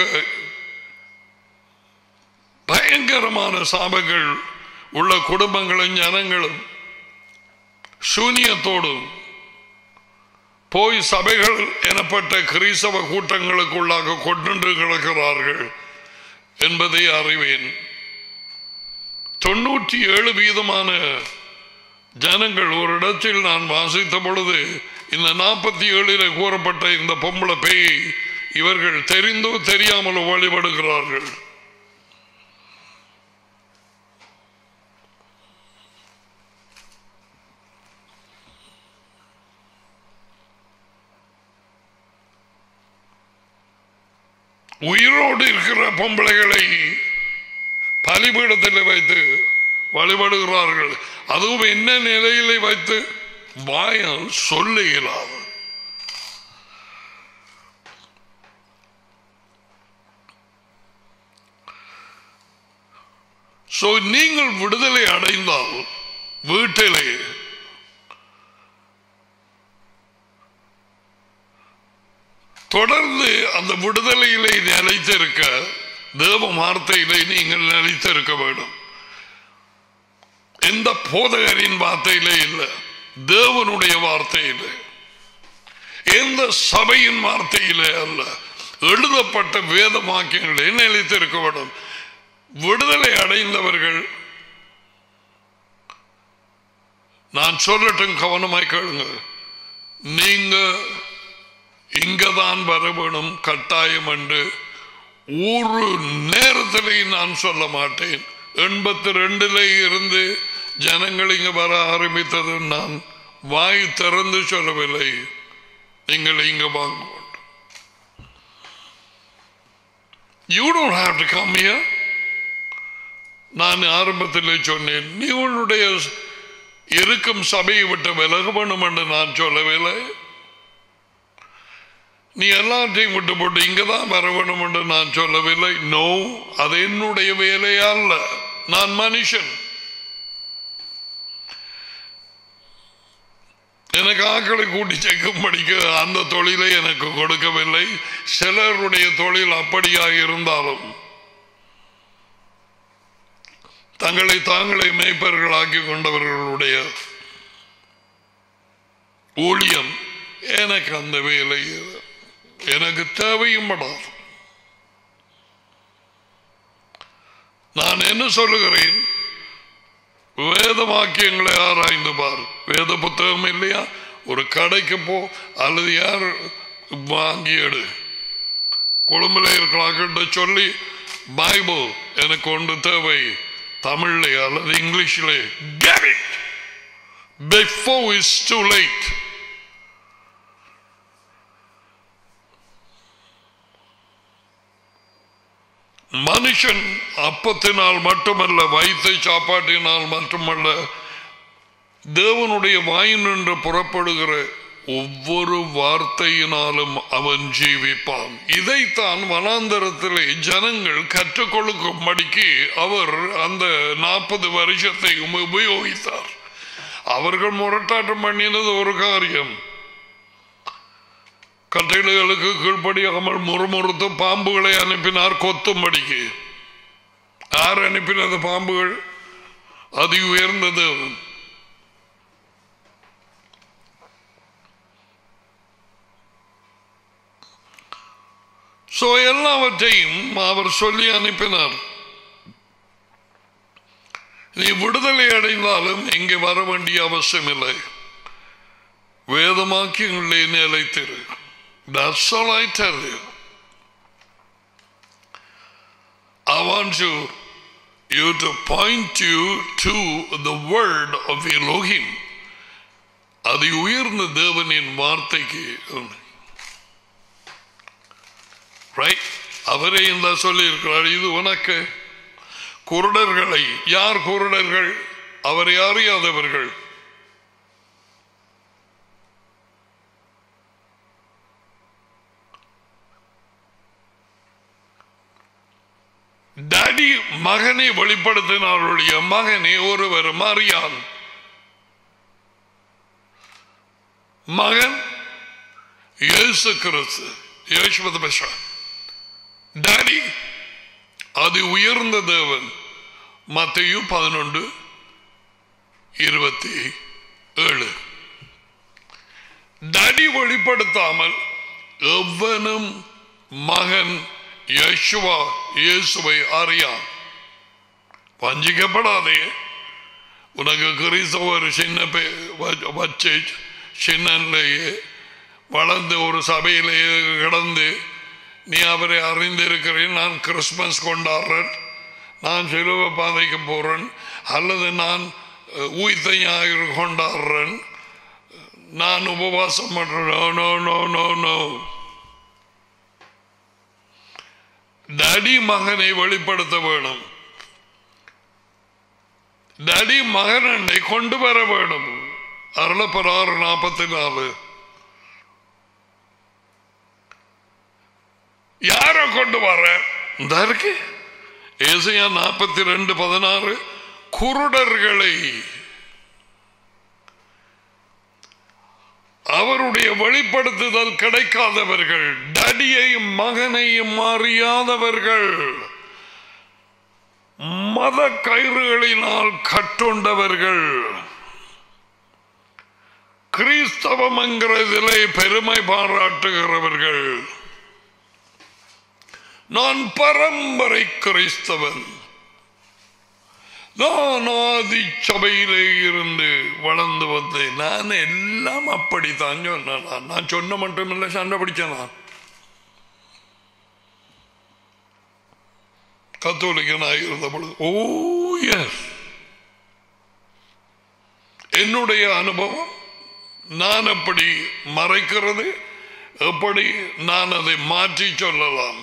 பயங்கரமான சாபங்கள் உள்ள குடும்பங்களும் ஜனங்களும் சூனியத்தோடும் போய் சபைகள் எனப்பட்ட கிறிஸ்தவ கூட்டங்களுக்குள்ளாக கொண்டு கிடக்கிறார்கள் என்பதை அறிவேன் தொண்ணூற்றி ஏழு வீதமான ஜனங்கள் ஒரு இடத்தில் நான் வாசித்த பொழுது இந்த நாற்பத்தி ஏழில் கூறப்பட்ட இந்த பொம்பளை பேய் இவர்கள் தெரிந்தோ தெரியாமலோ வழிபடுகிறார்கள் உயிரோடு இருக்கிற பொம்பளைகளை பலிபீடத்தில் வைத்து வழிபடுகிறார்கள் அதுவும் என்ன நிலையிலே வைத்து வாயால் சொல்ல இயலாது சோ நீங்கள் விடுதலை அடைந்தால் வீட்டிலே தொடர்ந்து அந்த விடுதலையிலே நிலைத்திருக்க தேவ வார்த்தையிலே நீங்கள் நிலைத்திருக்க வேண்டும் எந்த போதகரின் வார்த்தையிலே இல்லை தேவனுடைய வார்த்தையிலே எந்த சபையின் வார்த்தையிலே அல்ல எழுதப்பட்ட வேத வாக்கியங்களே நிலைத்திருக்க வேண்டும் விடுதலை அடைந்தவர்கள் நான் சொல்லட்டும் கவனமாய் கேளுங்க நீங்க இங்கதான் வர வேணும் கட்டாயம் என்று ஒரு நேரத்திலையும் நான் சொல்ல மாட்டேன் எண்பத்தி ரெண்டுல இருந்து ஜனங்கள் இங்க வர ஆரம்பித்தது நான் வாய் திறந்து சொல்லவில்லை நீங்கள் இங்க வாங்க வேண்டும் you don't have to come here நான் ஆரம்பத்தில் சொன்னேன் நீ உன்னுடைய இருக்கும் சபையை விட்டு விலக வேண்டும் என்று நான் சொல்லவில்லை நீ எல்லாத்தையும் விட்டு போட்டு இங்கதான் வர வேண்டும் என்று நான் சொல்லவில்லை நோ அது என்னுடைய வேலையா அல்ல நான் மனுஷன் எனக்கு ஆக்களை கூட்டி சேர்க்கும்படிக்க அந்த தொழிலை எனக்கு கொடுக்கவில்லை சிலருடைய தொழில் அப்படியாக இருந்தாலும் தங்களை தாங்களே மேய்ப்பர்களாக்கி கொண்டவர்களுடைய ஊழியம் எனக்கு அந்த வேலை எனக்கு தேவையும் படாது நான் என்ன சொல்லுகிறேன் வேத வாக்கியங்களை ஆராய்ந்து பார் வேத புத்தகம் இல்லையா ஒரு கடைக்கு போ அல்லது யார் வாங்கி எடு கொழும்புல இருக்கிறார்கிட்ட சொல்லி பைபிள் எனக்கு ஒன்று தேவை தமிழ்ல அல்லது இங்கிலீஷ்ல get it before it's too late மனுஷன் அப்பத்தினால் மட்டுமல்ல வைத்த சாப்பாட்டினால் மட்டுமல்ல தேவனுடைய வாயினின்று புறப்படுகிற ஒவ்வொரு வார்த்தையினாலும் அவன் ஜீவிப்பான் இதைத்தான் வனாந்தரத்திலே ஜனங்கள் கற்றுக்கொள்ளும்படிக்கு அவர் அந்த நாற்பது வருஷத்தை உபயோகித்தார் அவர்கள் முரட்டாட்டம் பண்ணினது ஒரு காரியம் கட்டளைகளுக்கு கீழ்ப்படியாமல் முறுமுறுத்து பாம்புகளை அனுப்பினார் கொத்தும்படிக்கு யார் அனுப்பினது பாம்புகள் அதி உயர்ந்தது சோ எல்லாவற்றையும் அவர் சொல்லி அனுப்பினார் நீ விடுதலை அடைந்தாலும் இங்கே வர வேண்டிய அவசியம் இல்லை வேதமாக்கியங்களே நிலைத்திரு That's all I tell you. I want you, you to point you to the word of Elohim. அது உயர்ந்த தேவனின் வார்த்தைக்கு ரைட் அவரே இந்த சொல்லியிருக்கிறார் இது உனக்கு குருடர்களை யார் குருடர்கள் அவரை அறியாதவர்கள் டடி மகனை வெளிப்படுத்தினாருடைய மகனை ஒருவர் மாறியான் மகன் இயேசு கிறிஸ்து யேசுவது பஷா டாடி அது உயர்ந்த தேவன் மத்தையு பதினொன்று இருபத்தி ஏழு டடி வெளிப்படுத்தாமல் எவ்வனும் மகன் யேசுவா இயேசுவை அறியான் வஞ்சிக்கப்படாதே உனக்கு கிறிஸ்தவ ஒரு சின்ன பே- வ- வச்சு சின்னன்லேயே வளர்ந்து ஒரு சபையிலேயே கிடந்து நீ அவரை அறிந்திருக்கிறேன் நான் கிறிஸ்மஸ் கொண்டாடுறேன் நான் சிலுவ பாதைக்கு போறேன் அல்லது நான் அஹ், உயிர்த்த ஞாயிறு கொண்டாடுறேன் நான் உபவாசம் பண்றேன் no no no no no daddy மகனை வெளிப்படுத்த வேணும் டடி மகனை கொண்டு வர வேணும் அருளப்பர் ஆறு நாற்பத்தி நாலு யார கொண்டு வர இந்த இருக்கு ஏசையா நாற்பத்தி ரெண்டு பதினாறு குருடர்களை அவருடைய வெளிப்படுத்துதல் கிடைக்காதவர்கள் டடியையும் மகனையும் அறியாதவர்கள் மத கயிறுகளினால் கட்டுண்டவர்கள் கிறிஸ்தவம் என்கிறதிலே பெருமை பாராட்டுகிறவர்கள் நான் பரம்பரை கிறிஸ்தவன் நான் ஆதி சபையிலே இருந்து வளர்ந்து வந்தேன் நான் எல்லாம் அப்படித்தான் சொன்னேன் நான் சொன்ன மட்டுமில்லை சண்டை பிடிச்சேனா கத்தோலிக்கனாக இருந்த பொழுது ஓ எஸ் என்னுடைய அனுபவம் நான் எப்படி மறைக்கிறது எப்படி நான் அதை மாற்றி சொல்லலாம்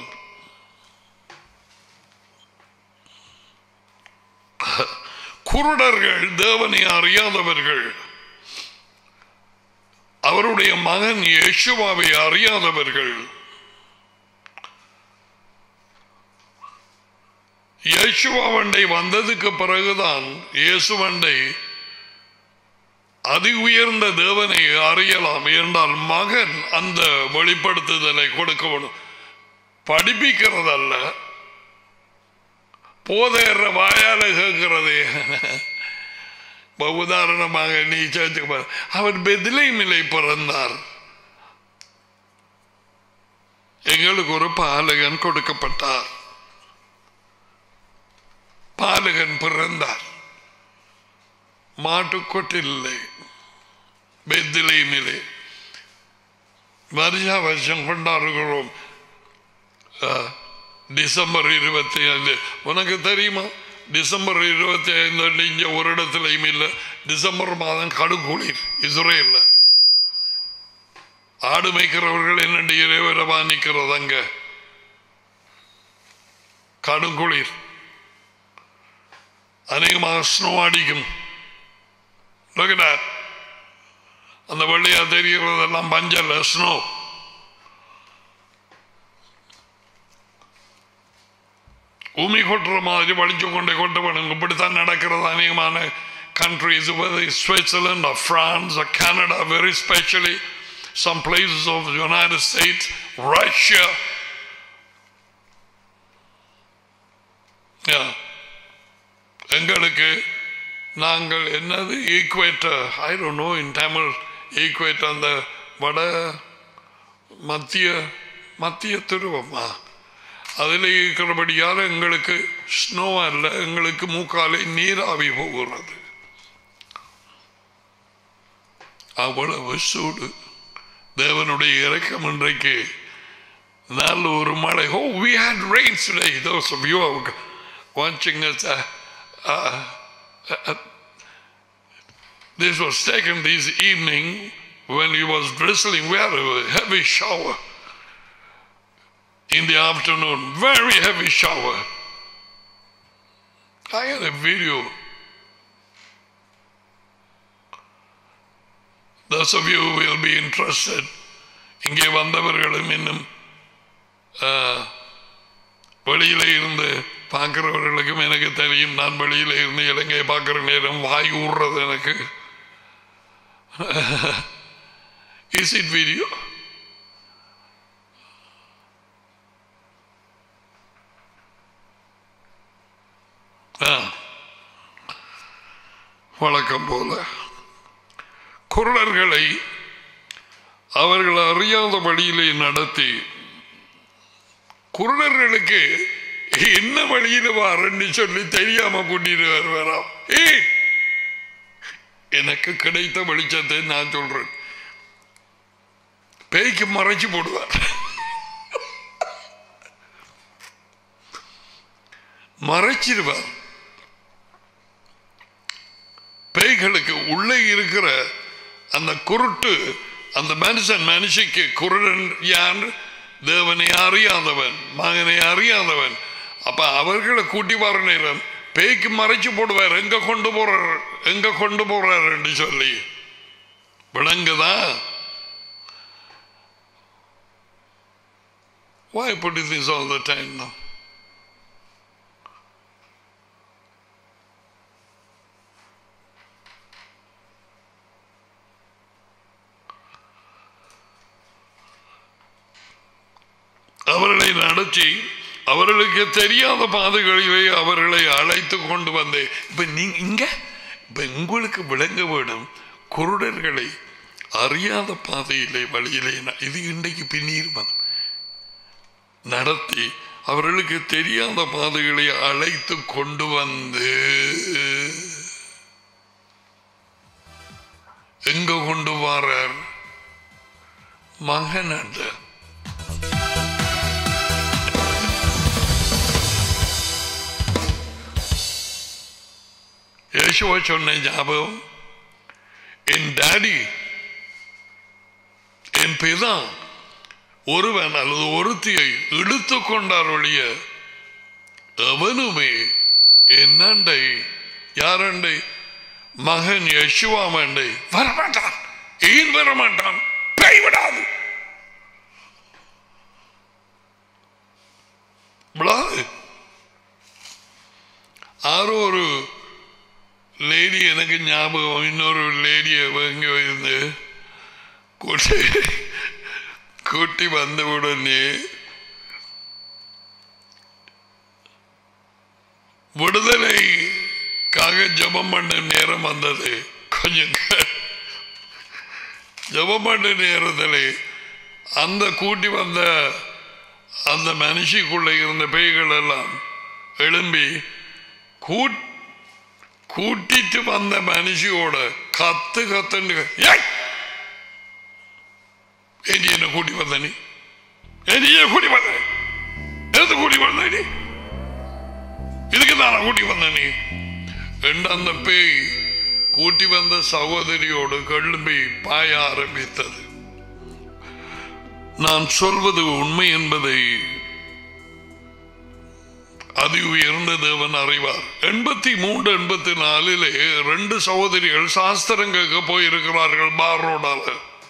குருடர்கள் தேவனை அறியாதவர்கள் அவருடைய மகன் யேசுவாவை அறியாதவர்கள் இயேசுவாவண்டை வந்ததுக்கு பிறகுதான் இயேசுவண்டை அதி உயர்ந்த தேவனை அறியலாம் என்றால் மகன் அந்த வெளிப்படுத்துதலை கொடுக்க வேணும் படிப்பிக்கிறதல்ல போதையற வாயால கேட்கிறது இப்ப உதாரணமாக நீ சேர்த்துக்கு பாரு. அவர் பெதிலைமிலை பிறந்தார் எங்களுக்கு ஒரு பாலகன் கொடுக்கப்பட்டார் பாலகன் பிறந்தார் மாட்டுக்கொட்டில்லை பெத்திலைமிலே வருஷா வருஷம் கொண்டாடுகிறோம் அஹ், டிசம்பர் இருபத்தி ஐந்து உனக்கு தெரியுமா டிசம்பர் இருபத்தி ஐந்து இங்க ஒரு இடத்துலையும் இல்லை டிசம்பர் மாதம் கடுகுளிர் இஸ்ரேல்ல ஆடு மேய்க்கிறவர்கள் என்னண்டு இறைவரவா நிற்கிறது அங்க கடுங்குளிர் அநேகமாக ஸ்னோ அடிக்கும் Look at that. அந்த வெள்ளையா தெரிகிறதெல்லாம் பஞ்சல் ஸ்னோ பூமி கொட்டுற மாதிரி வலிச்சு கொண்டே கொண்டு வேணும் இப்படித்தான் நடக்கிறது அநேகமான countries whether it's Switzerland or France or Canada very especially some places of the United States Russia yeah எங்களுக்கு நாங்கள் என்னது equator I don't know in Tamil equator அந்த வட மத்திய மத்திய துருவமா அதில் இருக்கிறபடியால் எங்களுக்கு ஸ்னோ அல்ல எங்களுக்கு மூக்காலே நீராவி போகிறது அவ்வளவு சூடு தேவனுடைய இறக்கம் இன்றைக்கு நல்ல ஒரு மழை ஓ we had rain today those of you who are watching this uh, uh, uh, this was taken this evening when it was drizzling we had a heavy shower in the afternoon very heavy shower I had a video those of you who will be interested இங்கே வந்தவர்களும் இன்னும் ஆஹ், வெளியில இருந்து பார்க்கிறவர்களுக்கும் எனக்கு தெரியும் நான் வெளியில இருந்து இலங்கையை பார்க்கிற நேரம் வாய் ஊறுறது எனக்கு இஸ் இட் வீடியோ வழக்கம் போல குரலர்களை அவர்கள் அறியாத வழியிலே நடத்தி குருடர்களுக்கு என்ன வழியில வாரன்னு சொல்லி தெரியாம கூட்டிட்டு வருவாராம் ஏய் எனக்கு கிடைத்த வெளிச்சத்தை நான் சொல்றேன் பேய்க்கு மறைச்சு போடுவார் மறைச்சிருவார் பேய்களுக்கு உள்ளே இருக்கிற அந்த குருட்டு அந்த மனுஷன் மனுஷிக்கு குருடன் யார் தேவனை அறியாதவன் மகனை அறியாதவன் அப்ப அவர்களை கூட்டி வர நேரம் பேய்க்கு மறைச்சு போடுவார் எங்க கொண்டு போறார் எங்க கொண்டு போறார் என்று சொல்லி விளங்குதா Why put this all the time now? அவர்களை நடத்தி அவர்களுக்கு தெரியாத பாதைகளிலே அவர்களை அழைத்து கொண்டு வந்தேன் இப்ப நீங்க இங்க இப்ப உங்களுக்கு விளங்க வேணும் குருடர்களை அறியாத பாதையிலே வழியிலே ந- இது இன்றைக்கு பின்னீர் மதம் நடத்தி அவர்களுக்கு தெரியாத பாதைகளை அழைத்து கொண்டு வந்து எங்க கொண்டு வாரார் மகனண்ட யேசுவ சொன்ன ஞாபகம் என் டாடி என் பிதா ஒருவன் அல்லது ஒருத்தியை இழுத்து கொண்டார் ஒழிய எவனுமே என்னண்டை யாரண்டை மகன் யசுவாமண்டை வரமாட்டான் ஏன் வரமாட்டான் கைவிடாது விடாது ஆரோ ஒரு லேடி எனக்கு ஞாபகம் இன்னொரு லேடியை எங்க இருந்து கூட்டி கூட்டி வந்த உடனே விடுதலைக்காக ஜெபம் பண்ண நேரம் வந்தது கொஞ்சம் க- ஜெபம் பண்ண நேரத்தில் அந்த கூட்டி வந்த அந்த மனுஷிக்குள்ள இருந்த பேய்கள் எல்லாம் எழும்பி கூட் கூட்டிட்டு வந்த மனுஷியோட கத்து கத்துன்னு ஏய்! ஏண்டி என்ன கூட்டி வந்த நீ ஏண்டி ஏன் கூட்டி வந்த எது கூட்டி வந்த நீ இதுக்கு தானே கூட்டி வந்த நீ என்று அந்த பேய் கூட்டி வந்த சகோதரியோடு கழும்பி பாய ஆரம்பித்தது நான் சொல்வது உண்மை என்பதை அதி உயர்ந்த தேவன் அறிவார் எண்பத்தி மூன்று எண்பத்தி நாலிலே ரெண்டு சகோதரிகள் சாஸ்திரம் கேட்க போயிருக்கிறார்கள் பார் ரோடால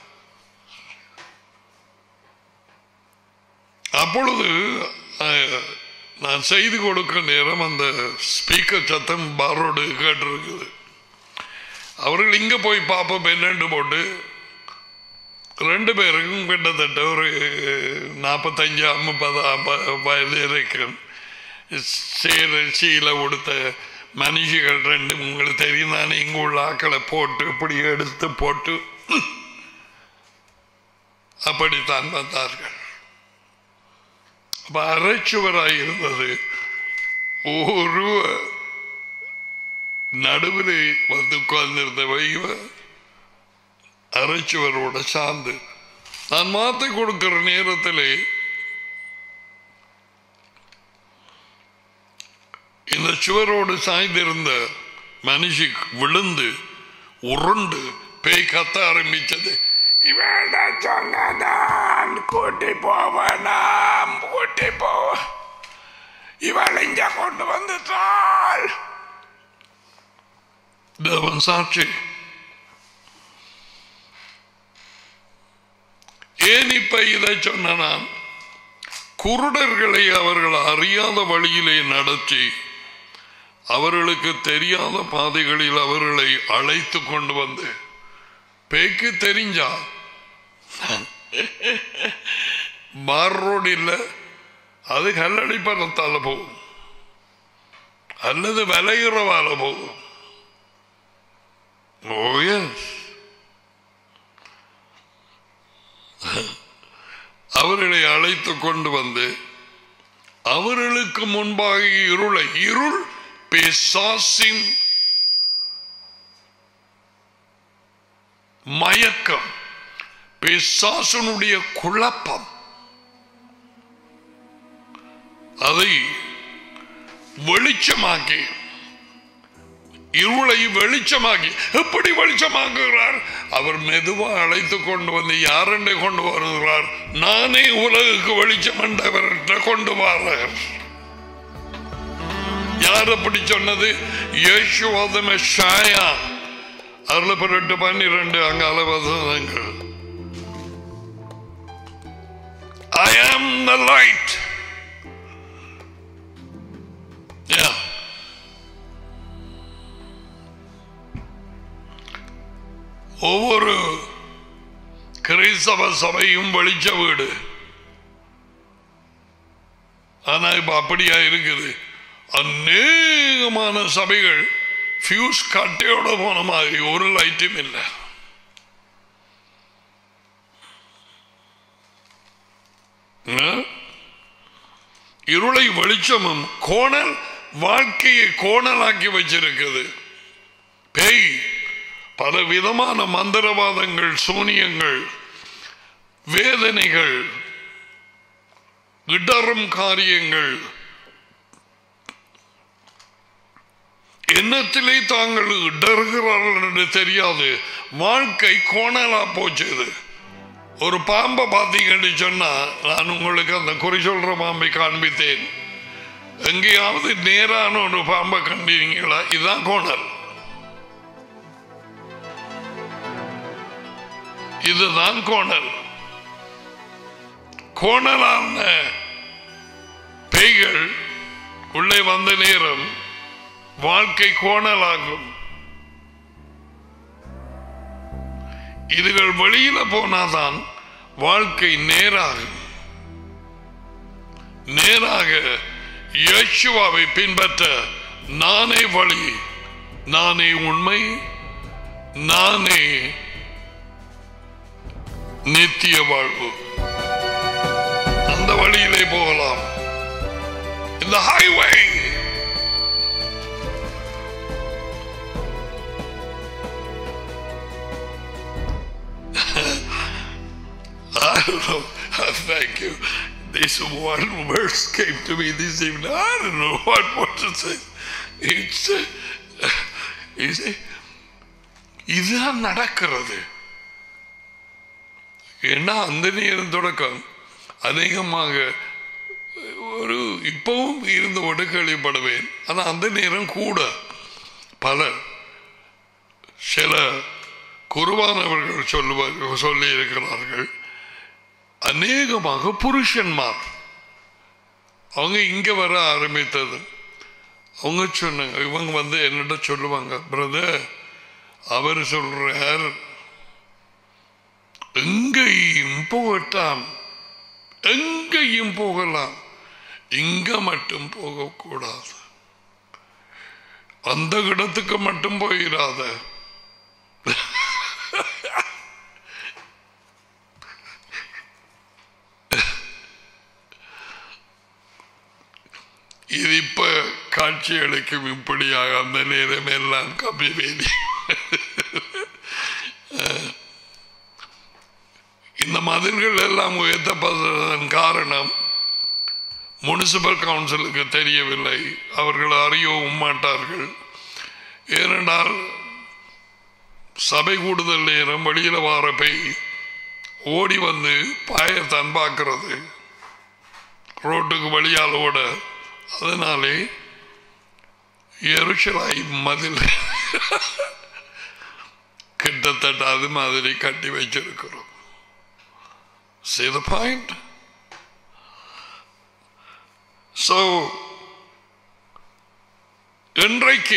அப்பொழுது அஹ், நான் செய்து கொடுக்க நேரம் அந்த ஸ்பீக்கர் சத்தம் பாரோடு கேட்டிருக்குது அவர்கள் இங்க போய் பார்ப்போம் என்னன்னு போட்டு ரெண்டு பேருக்கும் கிட்டத்தட்ட ஒரு நாற்பத்தஞ்சு முப்பது ஐம்பது வயது இருக்கும் சேர சீலை உடுத்த மனுஷிகள் ரெண்டு உங்களுக்கு தெரியும் தானே இங்க உள்ள ஆக்களை போட்டு இப்படி எடுத்து போட்டு அப்படித்தான் வந்தார்கள் அப்ப அரைச்சுவராய் இருந்தது ஒரு நடுவில் வந்து உட்கார்ந்திருந்தவ இவ அரைச்சுவரோட சார்ந்து நான் மாத்தி கொடுக்கிற நேரத்திலே இந்த சுவரோடு சாய்ந்திருந்த மனுஷி விழுந்து உருண்டு பேய் கத்த ஆரம்பிச்சது இவன் சொன்னதான் கூட்டி போவனாம் கூட்டி போவ இவள் இங்க கொண்டு வந்துட்டாள் தேவன் சாட்சி ஏன் இப்ப இதை சொன்ன நான் குருடர்களை அவர்கள் அறியாத வழியிலே நடத்தி அவர்களுக்கு தெரியாத பாதைகளில் அவர்களை அழைத்து கொண்டு வந்து பேய்க்கு தெரிஞ்சா பார் ரோடு இல்லை அது கல்லடி பணத்தால போகும் அல்லது விலைகிறவால போகும் ஓ எஸ் அவர்களை அழைத்து கொண்டு வந்து அவர்களுக்கு முன்பாக இருளை இருள் பிசாசின் மயக்கம் பிசாசனுடைய குழப்பம் அதை வெளிச்சமாக்கி இருளை வெளிச்சமாக்கி எப்படி வெளிச்சமாக்குகிறார் அவர் மெதுவா அழைத்து கொண்டு வந்து யாரெண்டை கொண்டு வருகிறார் நானே உலகுக்கு வெளிச்சம் என்றவர்கிட்ட கொண்டு வர்றார் யார் அப்படி சொன்னது இயேசுவாத மெஷாயா அருள் பன்னெண்டு பன்னிரண்டு அங்கால வசனங்கள் I am the light. Yeah. ஒவ்வொரு கிறிஸ்தவ சபையும் வெளிச்ச வீடு ஆனா இப்ப அப்படியா இருக்குது அநேகமான சபைகள் ஃபியூஸ் கட்டையோட போன மாதிரி ஒரு லைட்டும் இல்லை ஆ? இருளை வெளிச்சமும் கோணல் வாழ்க்கையை கோணலாக்கி வச்சிருக்குது பேய் பல விதமான மந்திரவாதங்கள் சூனியங்கள் வேதனைகள் இடரும் காரியங்கள் எண்ணத்திலே தாங்கள் இடறுகிறார்கள் என்று தெரியாது வாழ்க்கை கோணலா போச்சுது ஒரு பாம்பை பார்த்தீங்கன்னு சொன்னா நான் உங்களுக்கு அந்த குறி சொல்ற பாம்பை காண்பித்தேன் எங்கேயாவது நேரான ஒரு பாம்பை கண்டீங்களா இதுதான் கோணல் இதுதான் கோணல் கோணலான பேய்கள் உள்ளே வந்த நேரம் வாழ்க்கை கோணலாகும் இதுகள் வெளியில போனாதான் வாழ்க்கை நேராகும் நேராக இயேசுவாவை பின்பற்ற நானே வழி நானே உண்மை நானே நித்திய வாழ்வு அந்த வழியிலே போகலாம் இந்த highway I don't know. Thank you. This one verse came to me this evening. I don't know what, what to say. It's, uh, you see, இதுதான் நடக்கிறது ஏன்னா அந்த நேரம் தொடக்கம் அநேகமாக ஒரு இப்பவும் இருந்தோடு கேள்விப்படுவேன் ஆனால் அந்த நேரம் கூட பலர் சில குருவானவர்கள் சொல்லுவார்கள் சொல்லி இருக்கிறார்கள் அநேகமாக புருஷன்மார் அவங்க இங்க வர ஆரம்பித்தது அவங்க சொன்னாங்க இவங்க வந்து என்னிட்ட சொல்லுவாங்க பிரதர் அவர் சொல்றார் எங்கேயும் போகட்டாம் எங்கேயும் போகலாம் இங்க மட்டும் போகக்கூடாது அந்த இடத்துக்கு மட்டும் போயிடாத இது இப்ப காட்சி அளிக்கும் இப்படியாக அந்த நேரம் எல்லாம் கபி வேதி இந்த மதில்கள் எல்லாம் உயர்த்தப்பட்டதன் காரணம் முனிசிபல் கவுன்சிலுக்கு தெரியவில்லை அவர்கள் அறியவும் மாட்டார்கள் ஏனென்றால் சபை கூடுதல் நேரம் வெளியில வார பெய் ஓடி வந்து பாயத்தான் பார்க்கிறது ரோட்டுக்கு வழியால் ஓட அதனாலே எருஷலாய் மதில் கிட்டத்தட்ட அது மாதிரி கட்டி வச்சிருக்கிறோம் See the point? So, இன்றைக்கு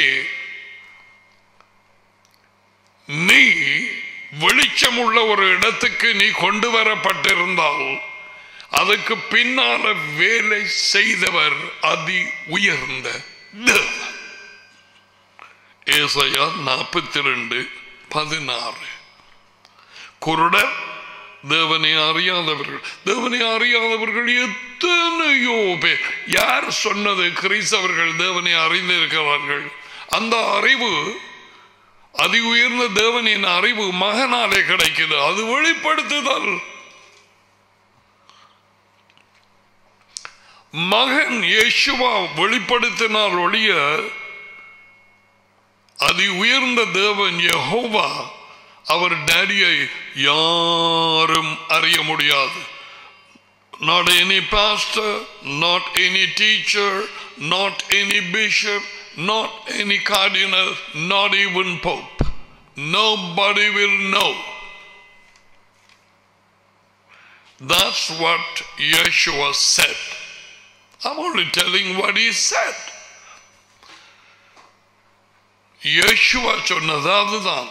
நீ வெளிச்சம் உள்ள ஒரு இடத்துக்கு நீ கொண்டு வரப்பட்டிருந்தால் அதுக்கு பின்னால வேலை செய்தவர் அதி உயர்ந்த தேவன். ஏசாயா நாற்பத்தி ரெண்டு பதினாறு குருடர் தேவனை அறியாதவர்கள் தேவனை அறியாதவர்கள் எத்தனையோ பேர் யார் சொன்னது கிறிஸ்தவர்கள் தேவனை அறிந்திருக்கிறார்கள் அந்த அறிவு அதி உயர்ந்த தேவனின் அறிவு மகனாலே கிடைக்குது அது வெளிப்படுத்துதல் மகன் இயேசுவா வெளிப்படுத்தினார் ஒழிய அதி உயர்ந்த தேவன் யெகோவா அவர் டேடியை யாரும் அறிய முடியாது not any pastor not any teacher not any bishop not any cardinal not even pope nobody will know that's what yeshua said i'm only telling what he said yeshua சொன்னது அதுதான்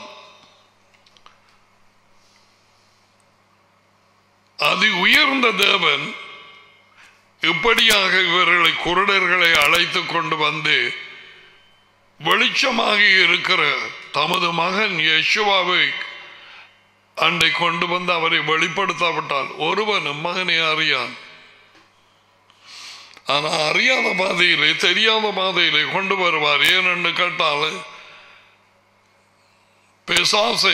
அதி உயர்ந்த தேவன் இப்படியாக இவர்களை குருடர்களை அழைத்து கொண்டு வந்து வெளிச்சமாக இருக்கிற தமது மகன் யசுவாவை அண்டை கொண்டு வந்து அவரை வெளிப்படுத்தாவிட்டால் ஒருவனும் மகனை அறியான் ஆனா அறியாத பாதையிலே தெரியாத பாதையிலே கொண்டு வருவார் ஏனென்று கேட்டால் பிசாசு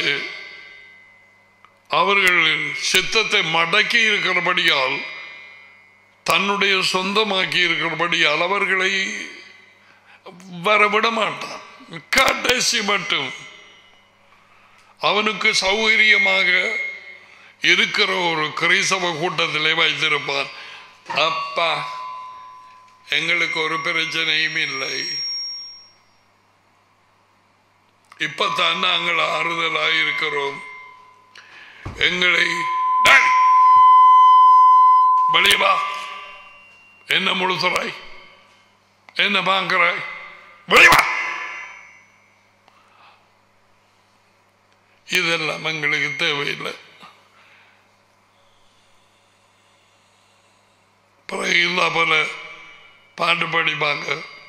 அவர்களின் சித்தத்தை மடக்கி இருக்கிறபடியால் தன்னுடைய சொந்தமாக்கி இருக்கிறபடியால் அவர்களை வரவிட மாட்டான் கடைசி மட்டும் அவனுக்கு சௌகரியமாக இருக்கிற ஒரு கிறிஸ்தவ கூட்டத்திலே வைத்திருப்பான் அப்பா எங்களுக்கு ஒரு பிரச்சனையும் இல்லை இப்பத்தான் நாங்கள் ஆறுதலாக இருக்கிறோம் எங்களை டேய்! வெளியே வா என்ன முழுசுறாய் என்ன பார்க்கிறாய் வெளியே வா இதெல்லாம் எங்களுக்கு தேவையில்லை பிறகு இல்லா போல பாட்டு படிப்பாங்க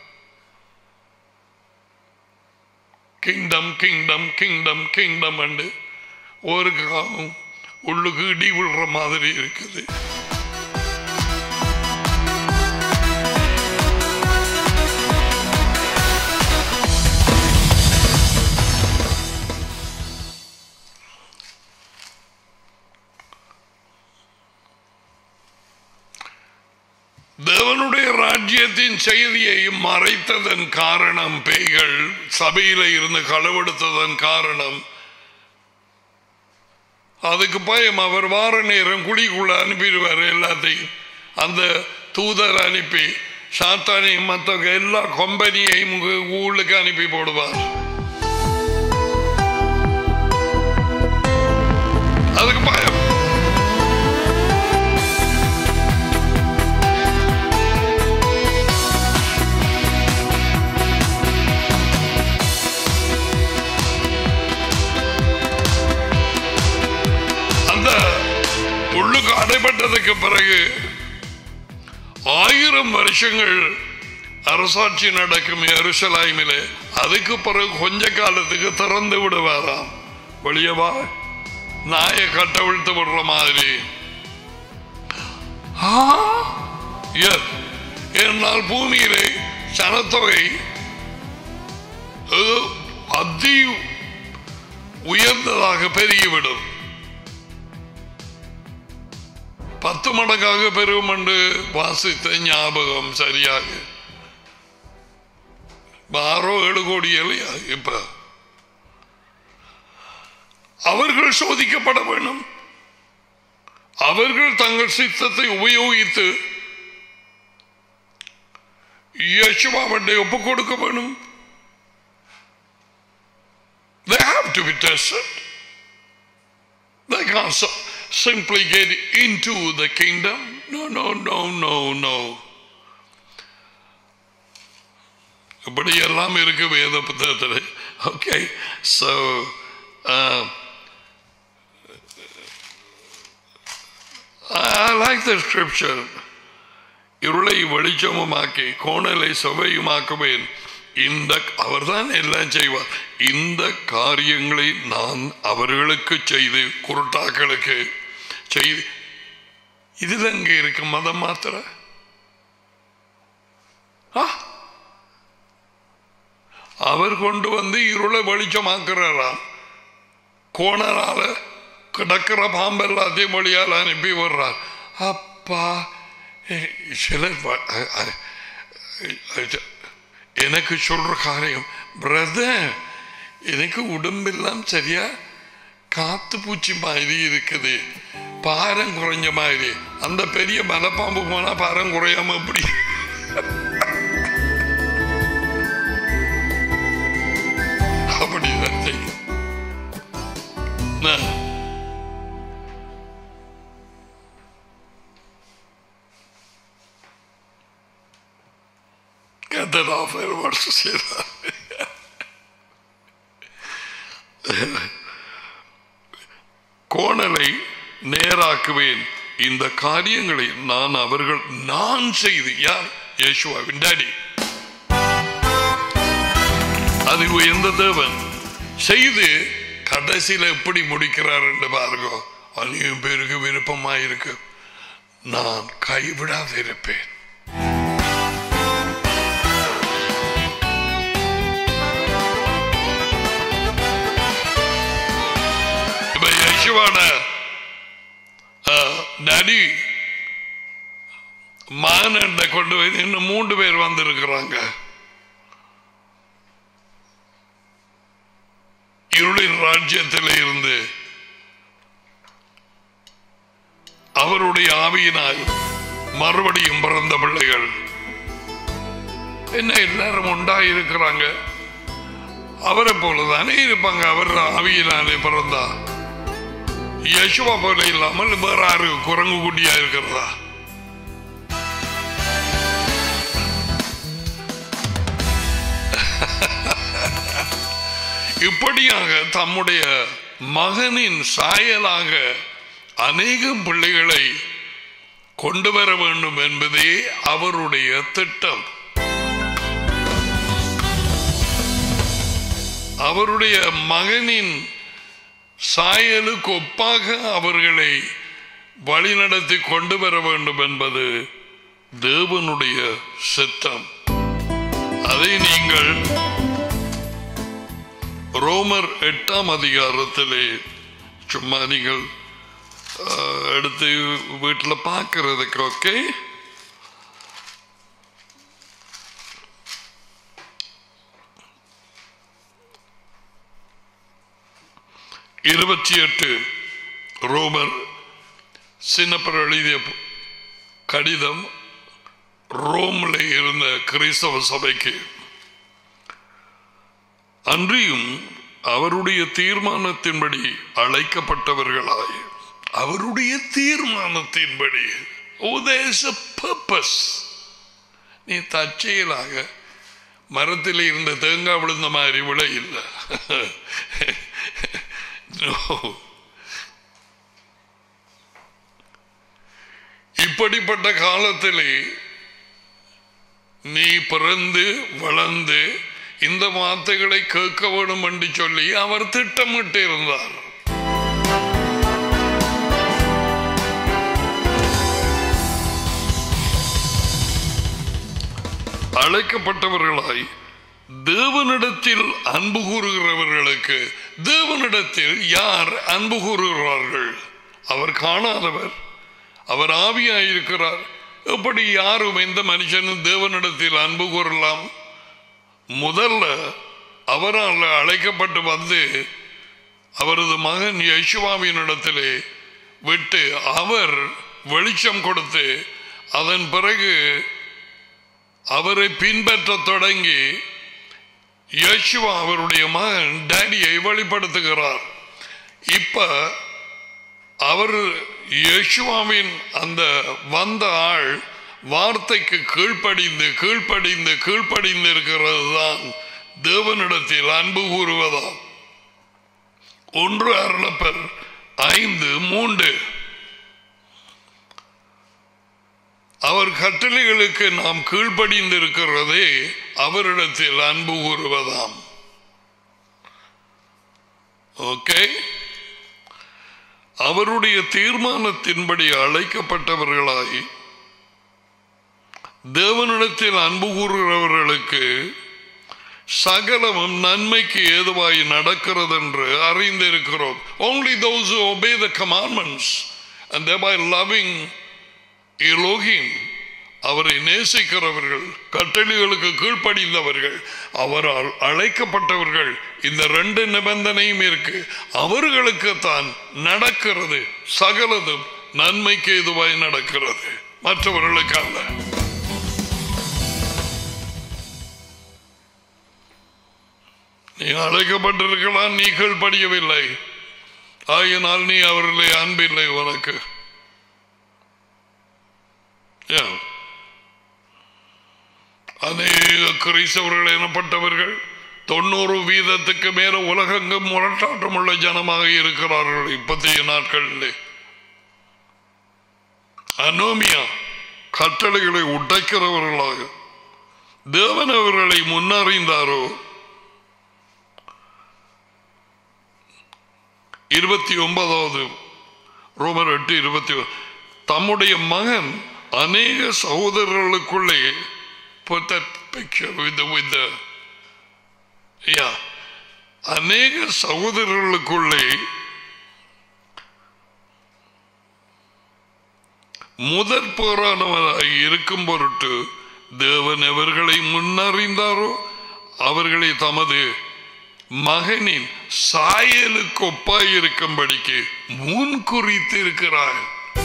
kingdom kingdom kingdom kingdom and ஒரு காலம் உள்ளுக்கு இடி விழுற மாதிரி இருக்குது தேவனுடைய ராஜ்யத்தின் செய்தியை மறைத்ததன் காரணம் பேய்கள் சபையில இருந்து களவெடுத்ததன் காரணம் அதுக்கு பயம் அவர் வார நேரம் குழிக்குள்ள அனுப்பிடுவார் எல்லாத்தையும் அந்த தூதர் அனுப்பி சாத்தானையும் மற்ற எல்லா கம்பெனியையும் ஊழுக்கு அனுப்பி போடுவார் அதுக்கு பயம் அந்த உள்ளுக்கு அடைபட்டதுக்கு பிறகு ஆயிரம் வருஷங்கள் அரசாட்சி நடக்கும் எருசலாய்மிலே அதுக்கு பிறகு கொஞ்ச காலத்துக்கு திறந்து விடுவாராம் வெளியே வா நாயை கட்டவிழ்த்து விடுற மாதிரி ஆ? Yes. என்னால் பூமியிலே சனத்தொகை அது அதி உயர்ந்ததாக பெருகிவிடும் பத்து மடங்காக பெருகும் என்று வாசித்த ஞாபகம் சரியாக ஆறோ ஏழு கோடி இல்லையா இப்ப அவர்கள் சோதிக்கப்பட வேண்டும் அவர்கள் தங்கள் சித்தத்தை உபயோகித்து யேசுவாவண்டை ஒப்புக் கொடுக்க வேணும் They have to be tested. They can't so- simply get into the kingdom. No, no, no, no, no. இப்படி எல்லாம் இருக்கு வேத புத்தகத்தில் okay so I like the scripture. இருளை வெளிச்சமுமாக்கி கோணலை சுவையுமாக்குவேன் இந்த அவர்தான் எல்லாம் செய்வார் இந்த காரியங்களை நான் அவர்களுக்கு செய்து குருட்டாக்களுக்கு செய்து இதுல அங்க இருக்கு மதம் மாத்திர ஆ? அவர் கொண்டு வந்து இருளை வெளிச்சமாக்குறாராம் கோணனால கிடக்கிற பாம்பு எல்லாத்தையும் வழியால் அனுப்பி விடுறார் அப்பா எ- சிலர் வ- அ- அ- அ- எனக்கு சொல்ற காரியம் பிரதர் எனக்கு உடம்பெல்லாம் சரியா காத்து பூச்சி மாதிரி இருக்குது பாரம் குறைஞ்ச மாதிரி அந்த பெரிய மலைப்பாம்பு போனா பாரம் குறையாம எப்படி அப்படிதான் செய்யும் நான் கத்தர் வருஷம் செய்தார் கோணலை நேராக்குவேன் இந்த காரியங்களை நான் அவர்கள் நான் செய்து யார் யேசுவாவின் டாடி அது உயர்ந்த தேவன் செய்து கடைசியில எப்படி முடிக்கிறார் என்று பாருங்க அநேகம் பேருக்கு விருப்பமா இருக்கு நான் கைவிடாது இருப்பேன் இப்ப யேசுவான நடி மானண்ட கொண்டு போய் இன்னும் மூன்று பேர் வந்திருக்கிறாங்க இருளின் ராஜ்யத்தில் இருந்து அவருடைய ஆவியினால் மறுபடியும் பிறந்த பிள்ளைகள் என்ன எல்லாரும் உண்டாயிருக்கிறாங்க அவரை போலதானே இருப்பாங்க அவர் ஆவியினாலே பிறந்தா யசுவா போல இல்லாமல் வேற ஆறு குரங்கு குட்டியா இருக்கிறதா இப்படியாக தம்முடைய மகனின் சாயலாக அநேகம் பிள்ளைகளை கொண்டு வர வேண்டும் என்பதே அவருடைய திட்டம் அவருடைய மகனின் சாயலுக்கு ஒப்பாக அவர்களை வழிநடத்தி கொண்டு வர வேண்டும் என்பது தேவனுடைய சித்தம் அதை நீங்கள் ரோமர் எட்டாம் அதிகாரத்திலே சும்மா நீங்கள் அஹ், எடுத்து வீட்டில் பார்க்கறதுக்கு ஓகே இருபத்தி எட்டு ரோமர் சின்னப்பர் எழுதிய கடிதம் ரோம்ல இருந்த கிறிஸ்தவ சபைக்கு அன்றியும் அவருடைய தீர்மானத்தின்படி அழைக்கப்பட்டவர்களாய் அவருடைய தீர்மானத்தின்படி Oh, there's a purpose. நீ தற்செயலாக மரத்தில் இருந்த தேங்காய் விழுந்த மாதிரி விட இல்லை No. இப்படிப்பட்ட காலத்திலே நீ பிறந்து வளர்ந்து இந்த வார்த்தைகளை கேட்க வேண்டும் என்று சொல்லி அவர் திட்டமிட்டு இருந்தார் அழைக்கப்பட்டவர்களாய் தேவனிடத்தில் அன்பு கூறுகிறவர்களுக்கு தேவனிடத்தில் யார் அன்பு கூறுகிறார்கள் அவர் காணாதவர் அவர் ஆவியாயிருக்கிறார் எப்படி யாரும் எந்த மனுஷனும் தேவனிடத்தில் அன்பு கூறலாம் முதல்ல அவரால் அழைக்கப்பட்டு வந்து அவரது மகன் யசுவாவினிடத்திலே விட்டு அவர் வெளிச்சம் கொடுத்து அதன் பிறகு அவரை பின்பற்றத் தொடங்கி யேசுவா அவருடைய மகன் டேடியை வெளிப்படுத்துகிறார் இப்ப அவர் யேசுவாவின் அந்த வந்த ஆள் வார்த்தைக்கு கீழ்ப்படிந்து கீழ்ப்படிந்து கீழ்ப்படிந்து இருக்கிறது தான் தேவனிடத்தில் அன்பு கூறுவதாம் ஒன்று அருளப்பர் ஐந்து மூன்று அவர் கட்டளைகளுக்கு நாம் கீழ்ப்படிந்திருக்கிறதே அவரிடத்தில் அன்பு கூறுவதாம் ஓகே அவருடைய தீர்மானத்தின்படி அழைக்கப்பட்டவர்களாய் தேவனிடத்தில் அன்பு கூறுகிறவர்களுக்கு சகலமும் நன்மைக்கு ஏதுவாய் நடக்கிறது என்று அறிந்திருக்கிறோம் only those who obey the commandments and thereby loving Elohim அவரை நேசிக்கிறவர்கள் கட்டளைகளுக்கு கீழ்ப்படிந்தவர்கள் அவரால் அழைக்கப்பட்டவர்கள் இந்த ரெண்டு நிபந்தனையும் இருக்கு அவர்களுக்கு தான் நடக்கிறது சகலதும் நன்மைக்கு எதுவாய் நடக்கிறது மற்றவர்களுக்கு அல்ல நீ அழைக்கப்பட்டிருக்கலாம் நீ கீழ்ப்படியவில்லை ஆகினால் நீ அவர்களே அன்பில்லை உனக்கு Yeah. அநேக கிறிஸ்தவர்கள் எனப்பட்டவர்கள் தொண்ணூறு வீதத்துக்கு மேல உலகெங்கும் முரட்டாட்டம் உள்ள ஜனமாக இருக்கிறார்கள் இப்பத்திய நாட்களில் அனோமியா கட்டளைகளை உடைக்கிறவர்களாக தேவன் அவர்களை முன்னறிந்தாரோ இருபத்தி ஒன்பதாவது ரோமர் எட்டு இருபத்தி ஒ- தம்முடைய மகன் அநேக சகோதரர்களுக்குள்ளே put that picture with the with the yeah அநேக சகோதரர்களுக்குள்ளே முதற் போரானவராய் இருக்கும் பொருட்டு தேவன் எவர்களை முன்னறிந்தாரோ அவர்களை தமது மகனின் சாயலுக்கு ஒப்பாய் இருக்கும்படிக்கு முன் குறித்து இருக்கிறார்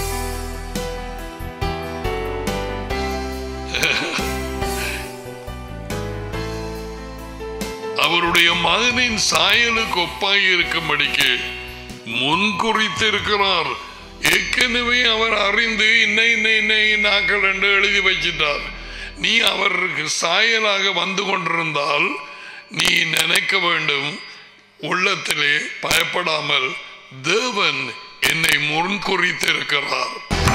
அவருடைய மகனின் சாயலுக்கு ஒப்பாய் இருக்கும்படிக்கு முன் குறித்திருக்கிறார் ஏற்கனவே அவர் அறிந்து இன்ன இன்ன இன்ன நாக்கள் என்று எழுதி வச்சிட்டார் நீ அவருக்கு சாயலாக வந்து கொண்டிருந்தால் நீ நினைக்க வேண்டும் உள்ளத்திலே பயப்படாமல் தேவன் என்னை முன் குறித்திருக்கிறார்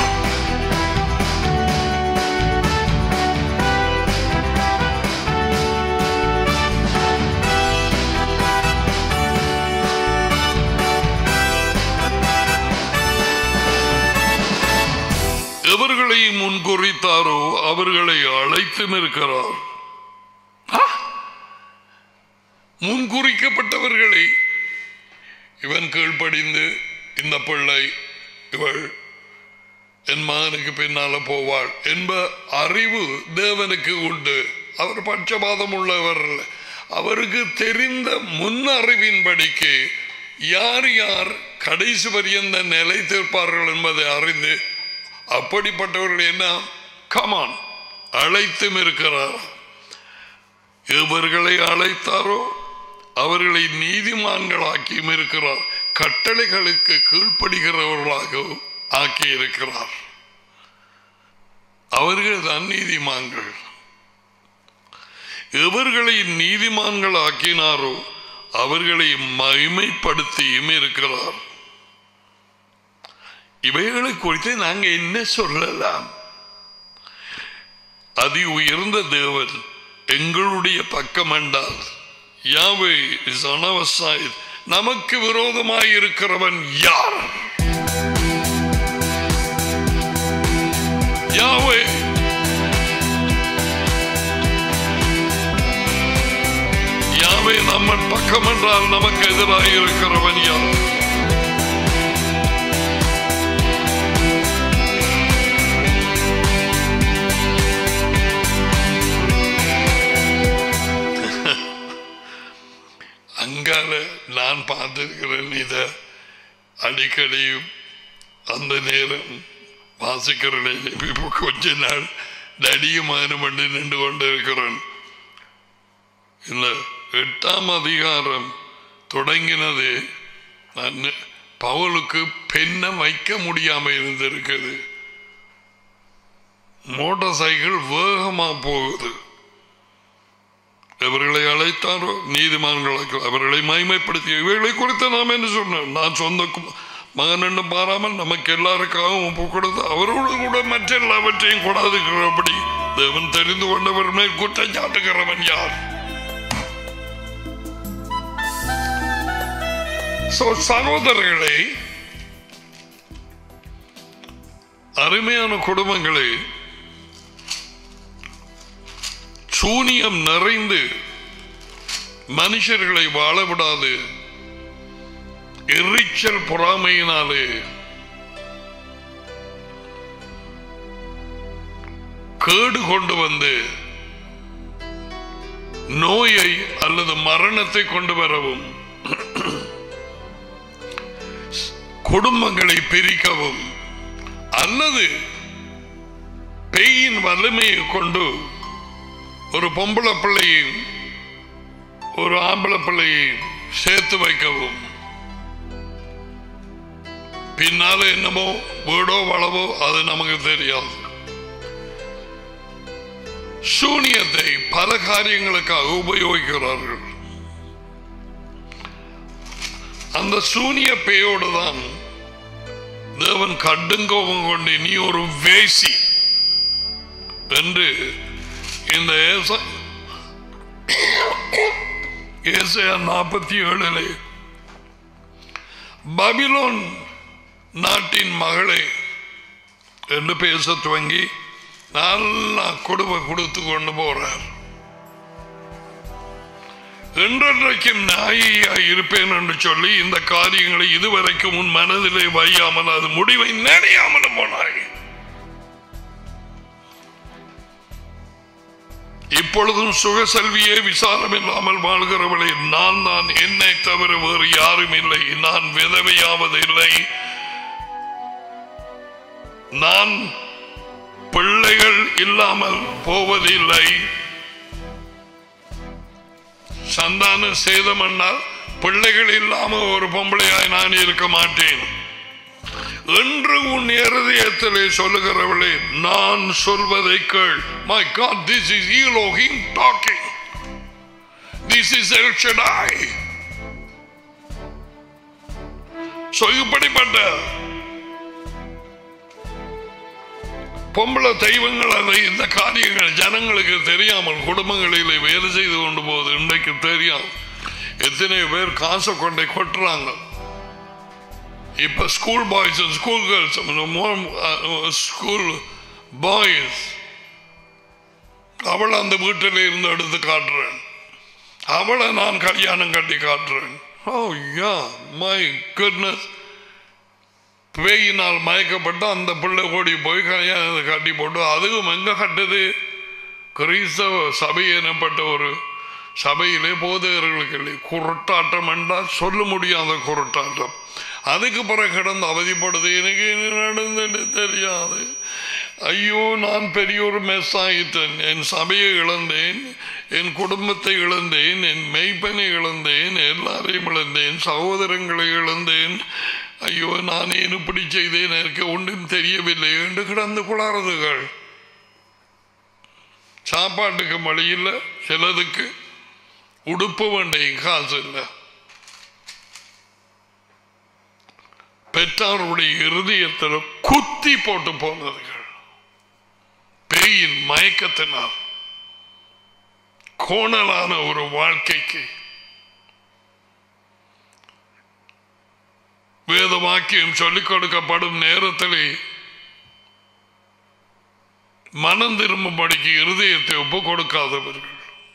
எவர்களை முன்குறித்தாரோ அவர்களை அழைத்தும் இருக்கிறார் ஆ! முன்குறிக்கப்பட்டவர்களை இவன் கீழ்ப்படிந்து இந்த பிள்ளை இவள் என் மகனுக்கு பின்னால போவாள் என்ப அறிவு தேவனுக்கு உண்டு அவர் பட்சபாதம் உள்ளவர் அல்ல. அவருக்கு தெரிந்த முன் அறிவின்படிக்கு யார் யார் கடைசி பரியந்த நிலைத்திருப்பார்கள் என்பதை அறிந்து அப்படிப்பட்டவர்கள் என்ன கமான் அழைத்தும் இருக்கிறார் எவர்களை அழைத்தாரோ அவர்களை நீதிமான்களாக்கியும் இருக்கிறார் கட்டளைகளுக்கு கீழ்ப்படுகிறவர்களாக ஆக்கி இருக்கிறார் அவர்கள் தான் நீதிமான்கள் எவர்களை நீதிமான்கள் ஆக்கினாரோ அவர்களை மகிமைப்படுத்தியும் இருக்கிறார் இவைகளை குறித்து நாங்க என்ன சொல்லலாம் அதி உயர்ந்த தேவன் எங்களுடைய பக்கம் என்றால் யாவை இஸ் on our side. நமக்கு விரோதமாய் இருக்கிறவன் யார் யாவே யாவே நம்ம பக்கம் என்றால் நமக்கு எதிராக இருக்கிறவன் யார் அங்கால நான் பார்த்திருக்கிறேன் இத அடிக்கடி அந்த நேரம் வாசிக்கிறேன் இப்போ கொஞ்ச நாள் நடிகமானம் பண்ணி நின்று கொண்டு இருக்கிறேன் இந்த எட்டாம் அதிகாரம் தொடங்கினது நான் பவுலுக்கு பெண்ணை வைக்க முடியாம இருந்திருக்குது மோட்டார் சைக்கிள் வேகமா போகுது எவர்களை அழைத்தாரோ நீதிமான்களுக்கு அவர்களை மகிமைப்படுத்தி இவைகளை குறித்து நாம் என்ன சொன்னோம் நான் சொந்த கு- மகன் என்று பாராமல் நமக்கு எல்லாருக்காகவும் ஒப்பு கொடுத்து அவரோடு கூட மற்ற எல்லாவற்றையும் கொடாதுகிறபடி தேவன் தெரிந்து கொண்டவர் மேல் குற்றம் சாட்டுகிறவன் யார் So, சகோதரர்களே அருமையான குடும்பங்களே சூனியம் நிறைந்து மனுஷர்களை வாழ விடாது எரிச்சல் பொறாமையினாலே கேடு கொண்டு வந்து நோயை அல்லது மரணத்தை கொண்டு வரவும் குடும்பங்களை பிரிக்கவும் அல்லது பெய்யின் வலிமையை கொண்டு ஒரு பொம்பளை பிள்ளையும் ஒரு ஆம்பளை பிள்ளையையும் சேர்த்து வைக்கவும் பின்னால என்னமோ வீடோ வளவோ அது நமக்கு தெரியாது சூனியத்தை பல காரியங்களுக்காக உபயோகிக்கிறார்கள் அந்த சூனிய பேயோடு தான் தேவன் கடுங்கோபம் கொண்டு நீ ஒரு வேசி என்று இந்த ஏச- ஏசாயா நாற்பத்தி ஏழிலே பபிலோன் நாட்டின் மகளே என்று பேச துவங்கி நல்லா கொடுமை கொடுத்து கொண்டு போறார் என்றென்றைக்கும் நாயியாய் இருப்பேன் என்று சொல்லி இந்த காரியங்களை இதுவரைக்கும் உன் மனதிலே வையாமல் அது முடிவை நினையாமலும் போனாய் இப்பொழுதும் சுகசெல்வியே விசாரம் இல்லாமல் வாழ்கிறவளே நான் தான் என்னை தவிர வேறு யாரும் இல்லை நான் விதவையாவது இல்லை நான் பிள்ளைகள் இல்லாமல் போவதில்லை சந்தான சேதம் என்றால் பிள்ளைகள் இல்லாம ஒரு பொம்பளையாய் நான் இருக்க மாட்டேன் என்று உன் இருதயத்திலே சொல்லுகிறவளே நான் சொல்வதை கேள் my God this is Elohim talking this is El Shaddai So இப்படிப்பட்ட பொம்பளை தெய்வங்கள் அதை இந்த காரியங்கள் ஜனங்களுக்கு தெரியாமல் குடும்பங்களிலே வேலை செய்து கொண்டு போகுது இன்றைக்கு தெரியும் எத்தனை பேர் காசை கொண்டே கொட்டுறாங்க இப்ப school boys school girls school boys அவளை அந்த வீட்டில் இருந்து எடுத்து காட்டுறேன் அவளை நான் கல்யாணம் கட்டி காட்டுறேன் ஓ யா மை குட்னஸ் பேயினால் மயக்கப்பட்டு அந்த பிள்ளை ஓடி போய் கல்யாணத்தை கட்டி போட்டு அதுவும் எங்க கட்டுது கிறிஸ்தவ சபை எனப்பட்ட ஒரு சபையிலே போதகர்களுக்கு இல்லை குருட்டாட்டம் என்றால் சொல்ல முடியாத குருட்டாட்டம் அதுக்கு பிறகு கிடந்து அவதிப்படுது எனக்கு என்ன நடந்தது தெரியாது ஐயோ நான் பெரிய ஒரு மெஸ் ஆகிட்டேன் என் சபையை இழந்தேன் என் குடும்பத்தை இழந்தேன் என் மெய்ப்பனை இழந்தேன் எல்லாரையும் இழந்தேன் சகோதரங்களை இழந்தேன் ஐயோ நான் ஏன் இப்படி செய்தேன் எனக்கு ஒன்றும் தெரியவில்லை என்று கிடந்து குளாறுதுகள் சாப்பாட்டுக்கு வழி இல்லை சிலதுக்கு உடுப்பு வேண்டிய காசு இல்லை பெற்றாருடைய இருதயத்தில் குத்தி போட்டு போனதுகள் பேயின் மயக்கத்தினால் கோணலான ஒரு வாழ்க்கைக்கு வேத வாக்கியம் சொல்லிக் கொடுக்கப்படும் நேரத்திலே மனம் திரும்பும்படிக்கு இருதயத்தை ஒப்பு கொடுக்காதவர்கள்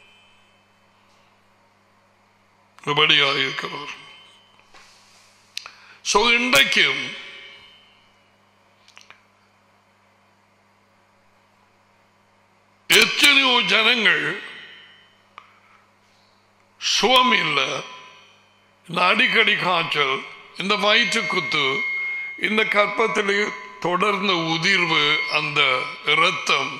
இப்படியாக இருக்கிறார் ஸோ இன்றைக்கும் எத்தனையோ ஜனங்கள் சுகம் இல்லை இந்த அடிக்கடி காய்ச்சல் இந்த வயிற்று குத்து இந்த கற்பத்திலே தொடர்ந்த உதிர்வு அந்த இரத்தம்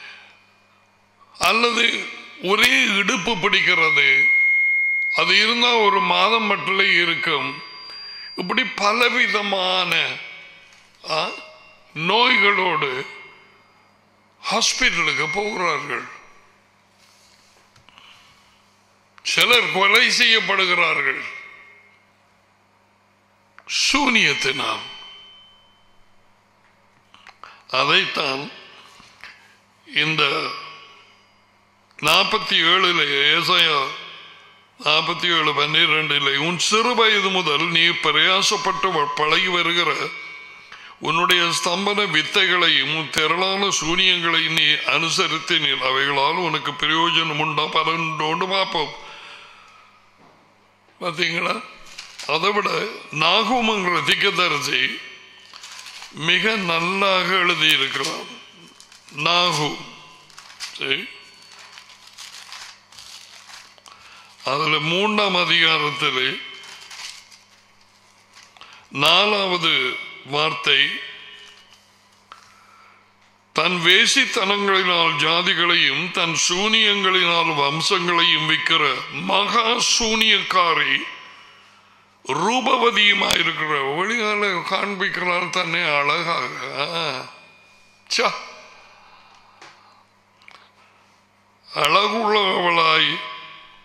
அல்லது ஒரே இடுப்பு பிடிக்கிறது அது இருந்தால் ஒரு மாதம் மட்டும் இருக்கும் இப்படி பலவிதமான ஆ, நோய்களோடு ஹாஸ்பிட்டலுக்கு போகிறார்கள் சிலர் கொலை செய்யப்படுகிறார்கள் சூனியத்தினால் அதைத்தான் இந்த நாற்பத்தி ஏழுல ஏசாயா நாற்பத்தி ஏழு பன்னிரெண்டில் உன் சிறு வயது முதல் நீ பிரயாசப்பட்டு வ- பழகி வருகிற உன்னுடைய ஸ்தம்பன வித்தைகளையும் உன் திரளான சூனியங்களையும் நீ அனுசரித்தீர்கள் அவைகளால் உனக்கு பிரயோஜனம் உண்டா பலனோடு பார்ப்போம் பார்த்தீங்களா அதை விட நாகூமங்கிற திக்கதரிசி மிக நல்லாக எழுதியிருக்கிறார் நாகு சரி அதுல மூன்றாம் அதிகாரத்தில் நாலாவது வார்த்தை தன் வேசித்தனங்களினால் ஜாதிகளையும் தன் சூனியங்களினால் வம்சங்களையும் விற்கிற மகா சூனியக்காரி ரூபவதியுமாயிருக்கிற வெளியால காண்பிக்கிறார் தன்னை அழகாக சா அழகுள்ளவளாய்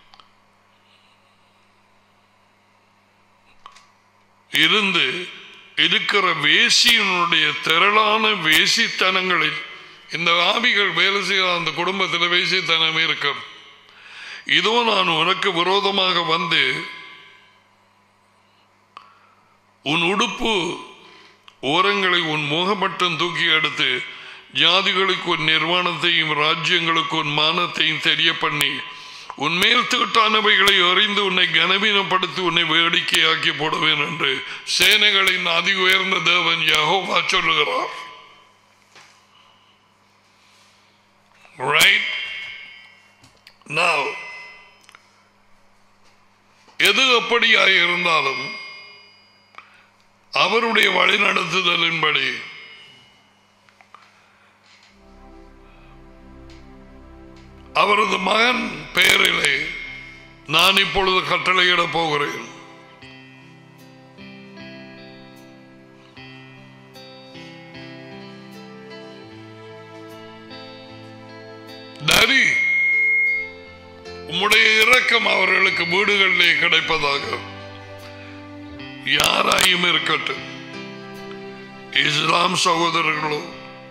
இருந்து இருக்கிற வேசியினுடைய திரளான வேசித்தனங்களில் இந்த ஆவிகள் வேலை செய்கிற அந்த குடும்பத்தில் வேசித்தனம் இருக்கும் இதோ நான் உனக்கு விரோதமாக வந்து உன் உடுப்பு ஓரங்களை உன் முகமட்டம் தூக்கி எடுத்து ஜாதிகளுக்கு உன் நிர்வாணத்தையும் ராஜ்யங்களுக்கு உன் மானத்தையும் தெரிய பண்ணி உன்மேல் தீட்டானவைகளை அறிந்து உன்னை கனவீனப்படுத்தி உன்னை வேடிக்கையாக்கி போடுவேன் என்று சேனைகளின் அதி உயர்ந்த தேவன் யகோவா சொல்லுகிறார் ரைட் Now, எது அப்படியாக இருந்தாலும் அவருடைய வழிநடத்துதலின்படி அவரது மகன் பெயரிலே நான் இப்பொழுது கட்டளையிட போகிறேன் நரி உம்முடைய இரக்கம் அவர்களுக்கு வீடுகளிலே கிடைப்பதாக யாராயும் இருக்கட்டும் இஸ்லாம் சகோதரர்களோ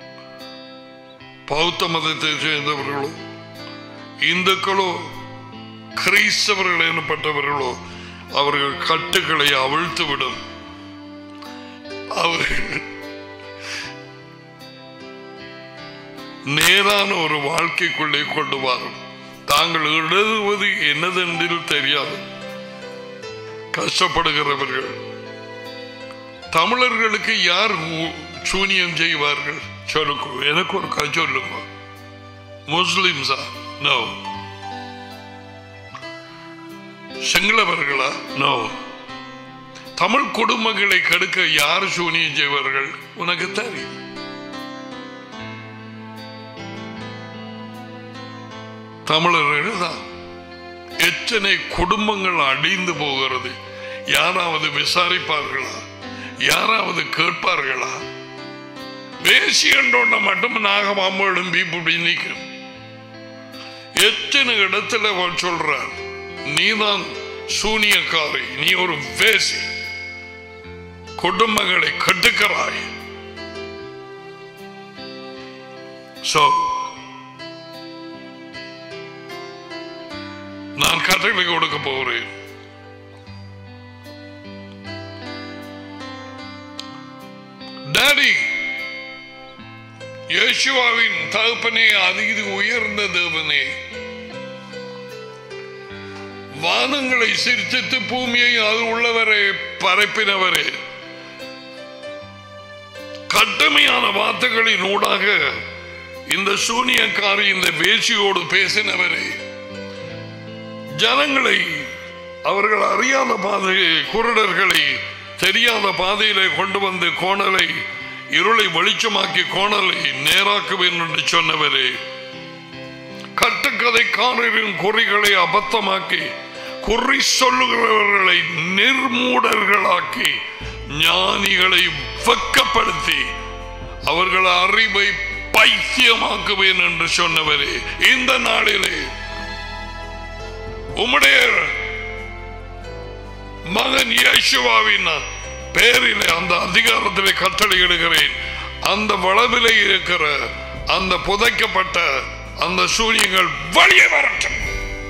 பௌத்த மதத்தை சேர்ந்தவர்களோ இந்துக்களோ கிறிஸ்தவர்கள் எனப்பட்டவர்களோ அவர்கள் கட்டுகளை அவிழ்த்து விடும் அவர்கள் நேரான ஒரு வாழ்க்கைக்குள்ளே கொண்டு வரும் தாங்கள் எழுதுவது என்னதென்றில் தெரியாது கஷ்டப்படுகிறவர்கள் தமிழர்களுக்கு யார் ஊ- சூனியம் செய்வார்கள் சொல்லுங்க எனக்கு ஒரு கதை சொல்லுங்க முஸ்லிம்ஸா நோ சிங்களவர்களா நோ தமிழ் குடும்பங்களை கெடுக்க யார் சூனியம் செய்வார்கள் உனக்கு தெரியும் தமிழர்கள் தான் எத்தனை குடும்பங்கள் அழிந்து போகிறது யாராவது விசாரிப்பார்களா யாராவது கேட்பார்களா பேசி என்றோட மட்டும் நாகம் எழும்பி இப்படி நிற்கும் எத்தனை இடத்துல அவன் சொல்றார் நீதான் சூனியக்காரி நீ ஒரு வேசி குடும்பங்களை கட்டுக்கிறாய் So, நான் கட்டளை கொடுக்க போகிறேன் டாடி யேசுவாவின் தகப்பனே அதிக உயர்ந்த தேவனே வானங்களை சிரிச்சித்து பூமியை அது உள்ளவரை பரப்பினவரே கடுமையான வார்த்தைகளின் ஊடாக இந்த சூனியக்காரி இந்த வேசியோடு பேசினவரே ஜனங்களை அவர்கள் அறியாத பாதையை குருடர்களை தெரியாத பாதையிலே கொண்டு வந்து கோணலை இருளை வெளிச்சமாக்கி கோணலை நேராக்குவேன் என்று சொன்னவரே கட்டுக்கதைக்காரரின் குறிகளை அபத்தமாக்கி குறி சொல்லுகிறவர்களை நிர்மூடர்களாக்கி ஞானிகளை வெக்கப்படுத்தி அவர்கள் அறிவை பைத்தியமாக்குவேன் என்று சொன்னவரே இந்த நாளிலே உம்முடைய மகன் இயேசுவாவின் பேரிலே அந்த அதிகாரத்திலே கட்டளையிடுகிறேன் அந்த வளவிலே இருக்கிற அந்த புதைக்கப்பட்ட அந்த சூரியங்கள் வெளியே வரட்டும்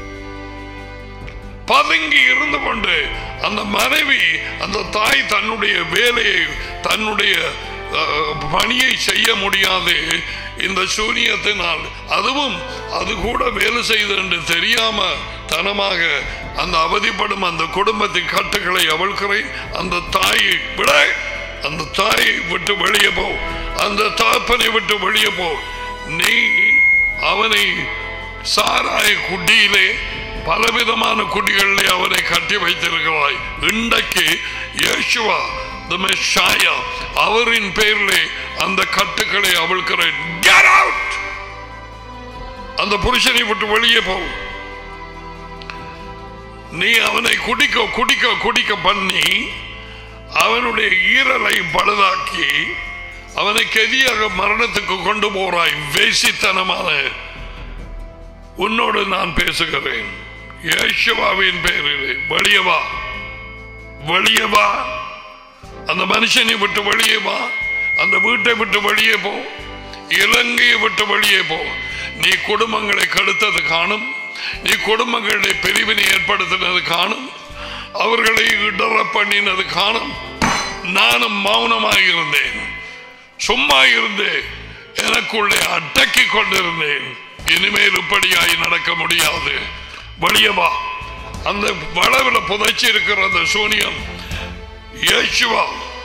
பதுங்கி இருந்து கொண்டு அந்த மனைவி அந்த தாய் தன்னுடைய வேலையை தன்னுடைய அஹ், பணியை செய்ய முடியாது இந்த சூனியத்தினால் அதுவும் அது கூட வேலை செய்து என்று தெரியாம தனமாக அந்த அவதிப்படும் அந்த குடும்பத்தின் கட்டுகளை அவிழ்க்கிறேன் அந்த தாயை விட அந்த தாயை விட்டு வெளியே போ அந்த தாப்பனை விட்டு வெளியே போ நீ அவனை சாராய குட்டியிலே பலவிதமான குடிகளிலே அவனை கட்டி வைத்திருக்கிறாய் இன்றைக்கு இயேசுவா the Messiah, அவரின் பெயரிலே அந்த கட்டுக்களை அவிழ்க்கிறேன் Get out! அந்த புருஷனை விட்டு வெளியே போ நீ அவனை குடிக்க குடிக்க குடிக்க பண்ணி அவனுடைய ஈரலை பழுதாக்கி அவனை கெதியாக மரணத்துக்கு கொண்டு போறாய் வேசித்தனமான உன்னோடு நான் பேசுகிறேன் இயேசுவாவின் பெயரிலே வெளியே வா வெளியே வா அந்த மனுஷனை விட்டு வெளியே வா அந்த வீட்டை விட்டு வெளியே போ இலங்கையை விட்டு வெளியே போ நீ குடும்பங்களை கெடுத்தது காணும் நீ குடும்பங்களை பிரிவினை ஏற்படுத்தினது காணும் அவர்களை இடற பண்ணினது காணும் நானும் மௌனமாக இருந்தேன் சும்மா இருந்து எனக்குள்ளே அடக்கி கொண்டிருந்தேன் இனிமேல் இப்படியாய் நடக்க முடியாது வெளியே வா அந்த வளவில் புதைச்சி இருக்கிற அந்த சூனியம் இயேசுவா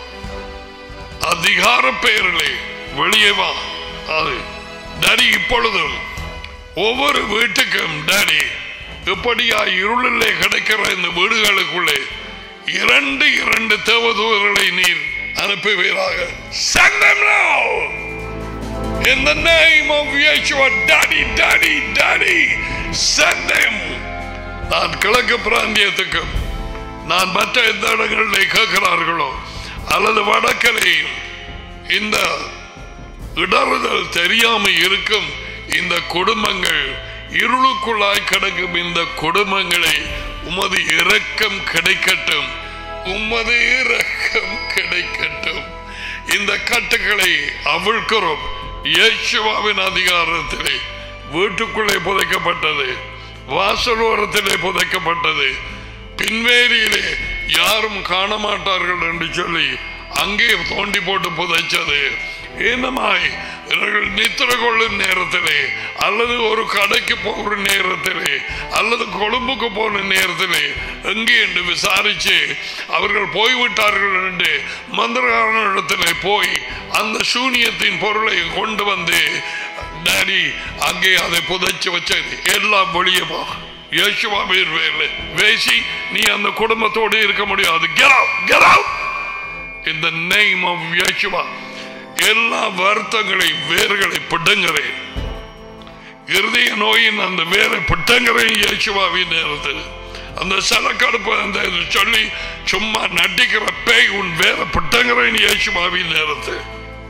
அதிகார பெயரிலே வெளியே வா அது டடி இப்பொழுது ஒவ்வொரு வீட்டுக்கும் டடி இப்படியா இருளிலே கிடைக்கிற இந்த வீடுகளுக்குள்ளே இரண்டு இரண்டு தேவதூதர்களை நீர் அனுப்புவீராக Send them now! In the name of Yeshua, Daddy, Daddy, Daddy, send them! நான் கிழக்கு பிராந்தியத்துக்கும் நான் மற்ற எந்த இடங்களிலே கேட்கிறார்களோ அல்லது வடக்கரையும் இந்த இடறுதல் தெரியாம இருக்கும் இந்த குடும்பங்கள் இருளுக்குள்ளாய் கிடக்கும் இந்த குடும்பங்களை உமது இரக்கம் கிடைக்கட்டும் உமது இரக்கம் கிடைக்கட்டும் இந்த கட்டுகளை அவிழ்க்கிறோம் இயேசுவாவின் அதிகாரத்திலே வீட்டுக்குள்ளே புதைக்கப்பட்டது வாசலோரத்திலே புதைக்கப்பட்டது பின்வேலியிலே யாரும் காண மாட்டார்கள் என்று சொல்லி அங்கே தோண்டி போட்டு புதைச்சது என்னமாய் இவர்கள் நித்திர கொள்ளும் நேரத்திலே அல்லது ஒரு கடைக்கு போகிற நேரத்திலே அல்லது கொழும்புக்கு போன நேரத்திலே எங்கே என்று விசாரிச்சு அவர்கள் போய்விட்டார்கள் என்று மந்திரகாரனிடத்திலே போய் அந்த சூனியத்தின் பொருளை கொண்டு வந்து டாடி அங்கே அதை புதைச்சு வச்சது எல்லாம் வெளியே போ யேசுவா பேர் பேர்ல வேசி நீ அந்த குடும்பத்தோடு இருக்க முடியாது get out get out in the name of Yeshua எல்லா வருத்தங்களை வேர்களை பிடுங்குறேன் இருதய நோயின் அந்த வேரை பிட்டங்குறேன் இயேசுவாவின் நேரத்தில் அந்த சலக்கடுப்பு அந்த இது சொல்லி சும்மா நட்டிக்கிற பேய் உன் வேற பிட்டங்குறேன் இயேசுவாவின் நேரத்தில்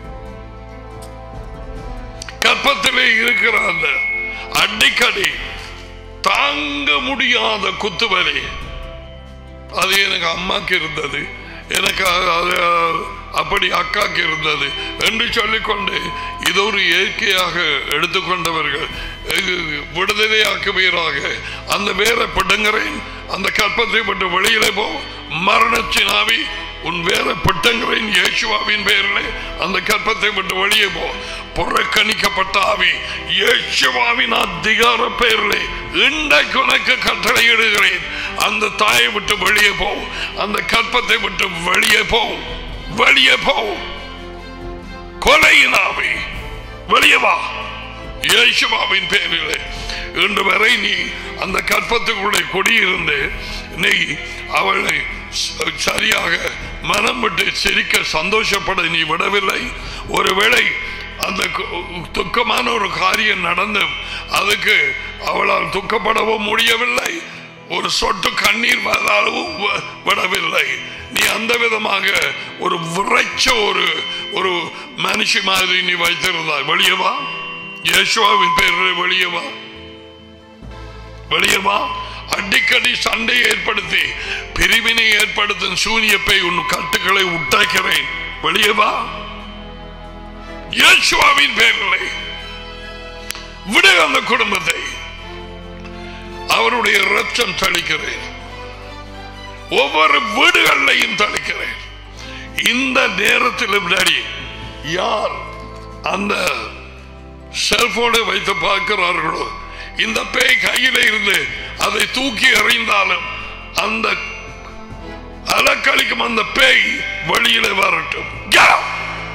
கற்பத்திலே இருக்கிற அந்த அடிக்கடி தாங்க முடியாத குத்துவலி அது எனக்கு அம்மாக்கு இருந்தது எனக்கு அது- அது அப்படி அக்காக்கு இருந்தது என்று சொல்லிக்கொண்டு இது ஒரு இயற்கையாக எடுத்துக்கொண்டவர்கள் இது விடுதலையாக்குவீராக அந்த வேற பிடுங்குறேன் அந்த கற்பத்தை விட்டு வெளியிலே போ மரணத்தின் ஆவி உன் வேற பிட்டங்குறேன் இயேசுவாவின் பெயரிலே அந்த கற்பத்தை விட்டு வெளியே போ புறக்கணிக்கப்பட்ட ஆவி இயேசுவாவின் அதிகார பெயரிலே இன்றைக்கு உனக்கு கட்டளையிடுகிறேன் அந்த தாயை விட்டு வெளியே போ அந்த கற்பத்தை விட்டு வெளியே போ வெளியே போ கொலையின் ஆவி வெளியே வா இயேசுவாவின் பேரிலே இன்று வரை நீ அந்த கற்பத்துக்குள்ளே குடியிருந்து நீ அவளை ச- சரியாக மனம் விட்டு சிரிக்க சந்தோஷப்பட நீ விடவில்லை ஒருவேளை அந்த கு- துக்கமான ஒரு காரியம் நடந்தும் அதுக்கு அவளால் துக்கப்படவும் முடியவில்லை ஒரு சொட்டு கண்ணீர் வராலும் வ- விடவில்லை நீ அந்த விதமாக ஒரு விரைச்ச ஒரு ஒரு மனுஷி மாதிரி நீ வைத்திருந்தாய் வெளியே வா யேசுவாவின் பேரில் வெளியே வா வெளியே வா அடிக்கடி சண்டை ஏற்படுத்தி பிரிவினை ஏற்படுத்தும் சூனியப்பை உன் கட்டுக்களை உட்டாக்கிறேன் வெளியே வா இயேசுவாவின் பேரிலே விடு அந்த குடும்பத்தை அவருடைய ரத்தம் தளிக்கிறேன் ஒவ்வொரு வீடுகளையும் தளிக்கிறேன் இந்த நேரத்தில் விடாடி யார் அந்த செல்போனை வைத்து பார்க்கிறார்களோ இந்த பேய் கையில இருந்து அதை தூக்கி எறிந்தாலும் அந்த அலக்களிக்கும் அந்த பேய் வெளியில வரட்டும் Get out!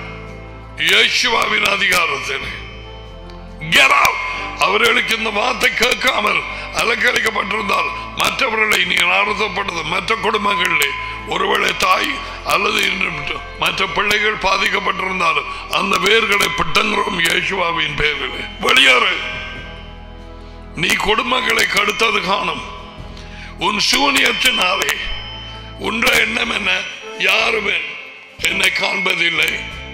இயேசுவாவின் அதிகாரத்தில் Get out! அவர்களுக்கு இந்த வார்த்தை கேட்காமல் அலங்கரிக்கப்பட்டிருந்தால் மற்றவர்களை நீ ஆறுதப்படுது மற்ற குடும்பங்களிலே ஒருவேளை தாய் அல்லது இன்னும் மற்ற பிள்ளைகள் பாதிக்கப்பட்டிருந்தாலும் அந்த வேர்களை பிட்டங்குறோம் இயேசுவாவின் பேரில் வெளியேறு நீ குடும்பங்களை கடுத்தது காணும் உன் சூனியத்தினாலே உன்ற எண்ணம் என்ன யாருமே என்னை காண்பதில்லை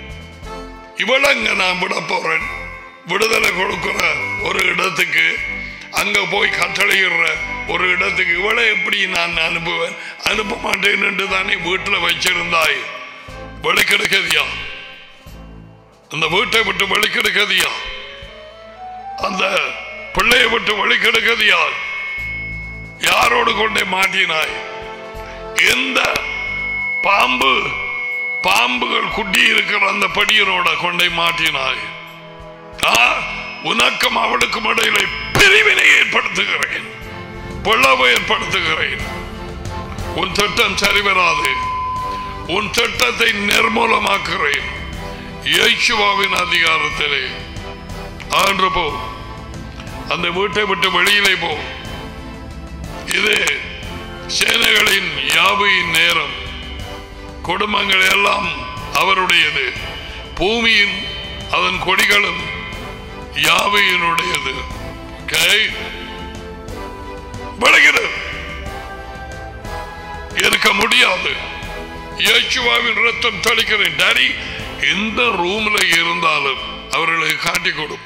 இவளங்க நான் விட போறேன் விடுதலை கொடுக்கிற ஒரு இடத்துக்கு அங்க போய் கட்டளையிடுற ஒரு இடத்துக்கு இவளை எப்படி நான் அனுப்புவேன் அனுப்ப மாட்டேன் என்று தானே வீட்டில் வச்சிருந்தாய் வெளிக்கெடுக்கதியா அந்த வீட்டை விட்டு வெளிக்கெடுக்கதியா அந்த பிள்ளையை விட்டு வெளிக்கெடுக்கதியா யாரோடு கொண்டே மாட்டினாய் எந்த பாம்பு பாம்புகள் குட்டி இருக்கிற அந்த படியனோட கொண்டை மாட்டினாய் ஆ, உனக்கும் அவளுக்கும் இடையில பிரிவினை ஏற்படுத்துகிறேன் பிளவு ஏற்படுத்துகிறேன் உன் திட்டம் சரிவராது உன் திட்டத்தை நிர்மூலமாக்குறேன் இயேசுவாவின் அதிகாரத்திலே ஆண்டு போ அந்த வீட்டை விட்டு வெளியிலே போ இது சேனைகளின் யாவையின் நேரம் குடும்பங்கள் எல்லாம் அவருடையது பூமியின் அதன் கொடிகளும் யாவையினுடையது Okay? விளைகிறது இருக்க முடியாது இயேசுவாவின் ரத்தம் தளிக்கிறேன் டாடி எந்த ரூம்ல இருந்தாலும் அவர்களுக்கு காட்டிக் கொடும்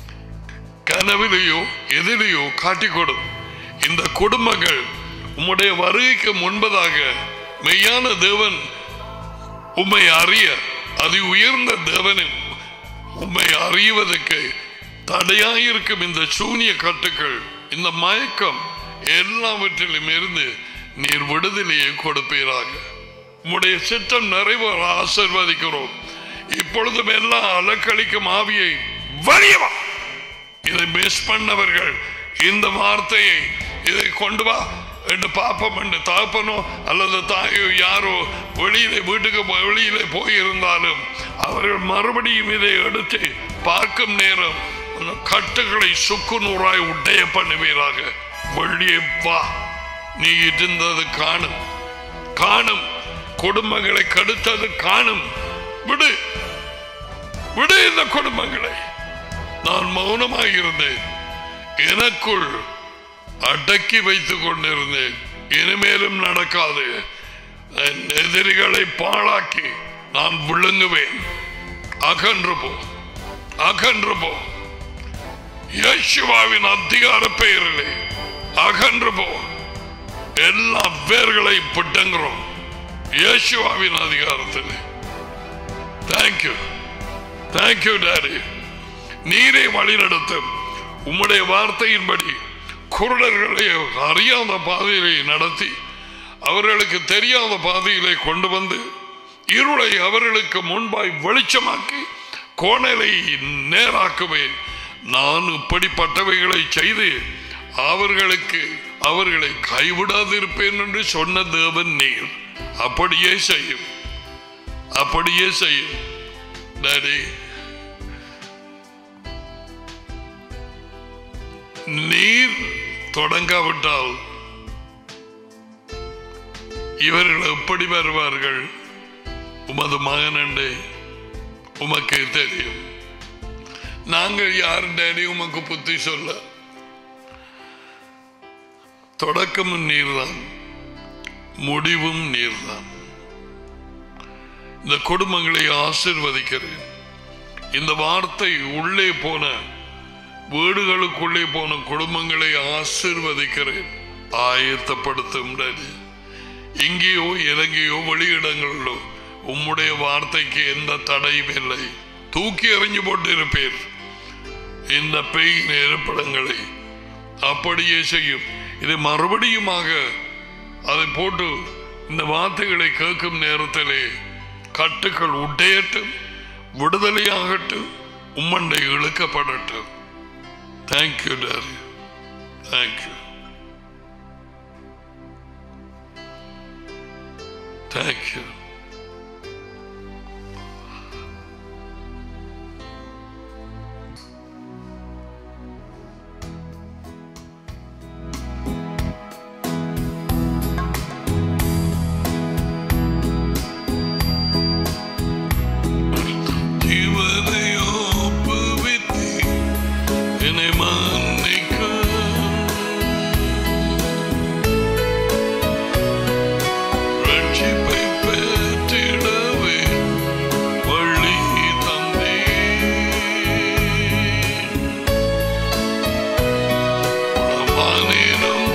கனவிலேயோ எதிலேயோ காட்டிக் கொடும் இந்த குடும்பங்கள் உம்முடைய வருகைக்கு முன்பதாக மெய்யான தேவன் உம்மை அறிய அதி உயர்ந்த தேவனும் உம்மை அறிவதற்கு தடையாயிருக்கும் இந்த சூனிய கட்டுக்கள் இந்த மயக்கம் எல்லாவற்றிலும் இருந்து நீர் விடுதலையை கொடுப்பீராக உம்முடைய சித்தம் நிறைவேற ஆசிர்வதிக்கிறோம் இப்பொழுதும் எல்லாம் அலக்களிக்கும் ஆவியை வலியவா இதை மிஸ் பண்ணவர்கள் இந்த வார்த்தையை இதை கொண்டு வா என்று பாப்பம் என்று தாப்பனோ அல்லது தாயோ யாரோ வெளியிலே வீட்டுக்கு போ- வெளியிலே போயிருந்தாலும் அவர்கள் மறுபடியும் இதை எடுத்து பார்க்கும் நேரம் அந்த கட்டுகளை சுக்கு நூறாய் உடைய பண்ணுவீராக வெளியே வா நீ இருந்தது காணும் காணும் குடும்பங்களை கடுத்தது காணும் விடு விடு இந்த குடும்பங்களை நான் மௌனமாக இருந்தேன் எனக்குள் அடக்கி வைத்துக் கொண்டிருந்தேன் இனிமேலும் நடக்காது என் எதிரிகளை பாழாக்கி நான் விழுங்குவேன் அகன்று போ அகன்று போ யேசுவாவின் அதிகார பெயரிலே அகன்று போ எல்லா வேர்களை பிட்டங்குறோம் யேசுவாவின் அதிகாரத்திலே தேங்க்யூ தேங்க்யூ டாடி நீரே வழிநடத்தும் உம்முடைய வார்த்தையின்படி குருடர்களை அறியாத பாதையிலே நடத்தி அவர்களுக்கு தெரியாத பாதையிலே கொண்டு வந்து இருளை அவர்களுக்கு முன்பாய் வெளிச்சமாக்கி கோணலை நேராக்குவேன் நான் இப்படிப்பட்டவைகளை செய்து அவர்களுக்கு அவர்களை கைவிடாதிருப்பேன் என்று சொன்ன தேவன் நீர் அப்படியே செய்யும் அப்படியே செய்யும் டாடி நீர் தொடங்காவிட்டால் இவர்கள் எப்படி வருவார்கள் உமது மகன் என்று உமக்கு தெரியும் நாங்கள் யார் டேடி உமக்கு புத்தி சொல்ல தொடக்கமும் நீர்தான் முடிவும் நீர்தான் இந்த குடும்பங்களை ஆசிர்வதிக்கிறேன் இந்த வார்த்தை உள்ளே போன வீடுகளுக்குள்ளே போன குடும்பங்களை ஆசிர்வதிக்கிறேன் ஆயத்தப்படுத்தும் டாடி. இங்கேயோ இலங்கையோ வெளியிடங்களிலோ உம்முடைய வார்த்தைக்கு எந்த தடையும் இல்லை தூக்கி எறிஞ்சு போட்டு இருப்பீர் இந்த பெய் இருப்பிடங்களை அப்படியே செய்யும் இது மறுபடியுமாக அதை போட்டு இந்த வார்த்தைகளை கேட்கும் நேரத்திலே கட்டுக்கள் உடையட்டும் விடுதலையாகட்டும் உம்மண்டை இழுக்கப்படட்டும் தேங்க்யூ டாரி தேங்க்யூ தேங்க்யூ ஜீவனை ஒப்புவித்து என்னை மன்னிக்க ரட்சிப்பை பெற்றிடவே வழி தந்தீர். மனிதம்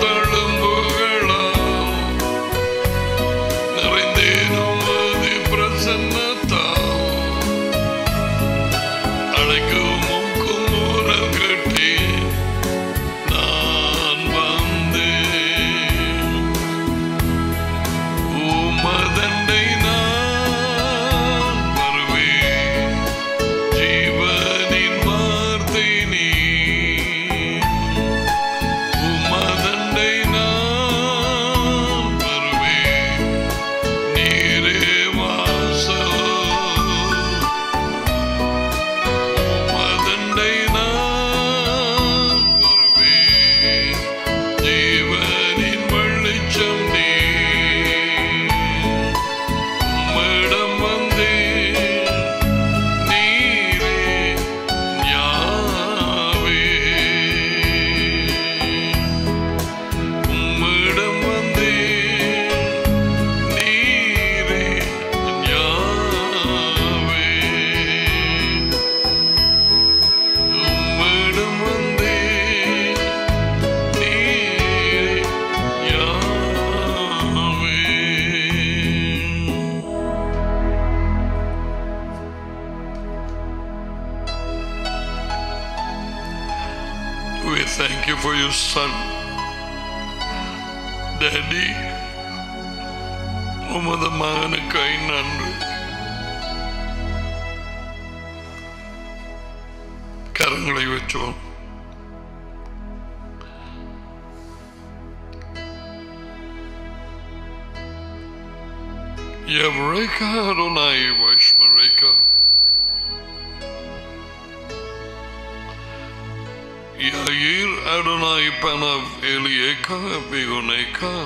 தழும்புகளால் நிறைந்தேனும் அதி பிரசன்னம் We thank you for your son. Daddy, உமது மகனுக்காய் நன்றி கரங்களை வச்சோம் Yavreka Adonai Vashmareka. Yair Adonai Panav Elieka Begoneka.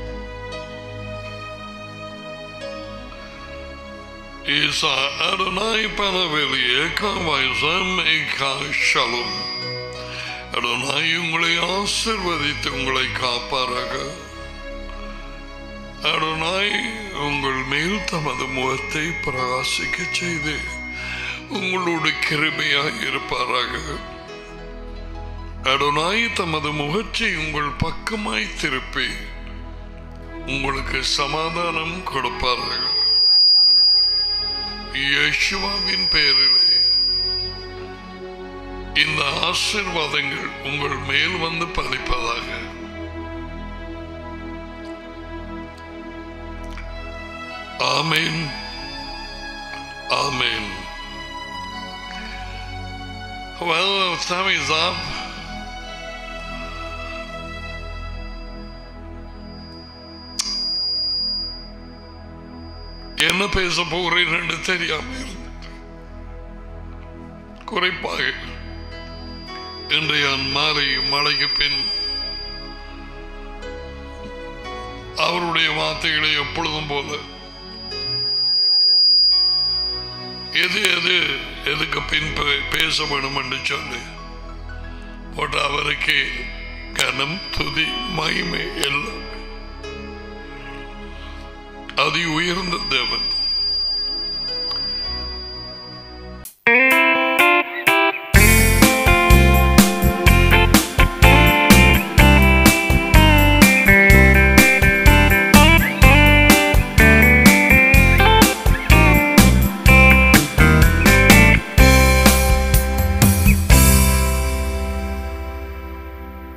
Isa Adonai Panav Elieka Vaisam Eka Shalom. Adonai உங்களை ஆசிர்வதித்து உங்களை காப்பாராக அருணாய் உங்கள் மேல் தமது முகத்தை பிரகாசிக்க செய்து உங்களோடு கிருமையாய் இருப்பாராக அருணாய் தமது முகத்தை உங்கள் பக்கமாய் திருப்பி உங்களுக்கு சமாதானம் கொடுப்பாராக யேசுவாவின் பெயரிலே இந்த ஆசிர்வாதங்கள் உங்கள் மேல் வந்து பதிப்பதாக Amen. Amen. Well, time is up. என்ன பேச போகிறேன் என்று தெரியாம இருந்தது குறிப்பாக இன்றைய மாலை மழைக்கு பின் அவருடைய வார்த்தைகளை எப்பொழுதும் போல எது எது எதுக்கு பின் பே- பேச வேணும் என்று சொல்லி போட்ட அவருக்கு கனம் துதி மகிமை எல்லாம் அதி உயர்ந்த தேவன்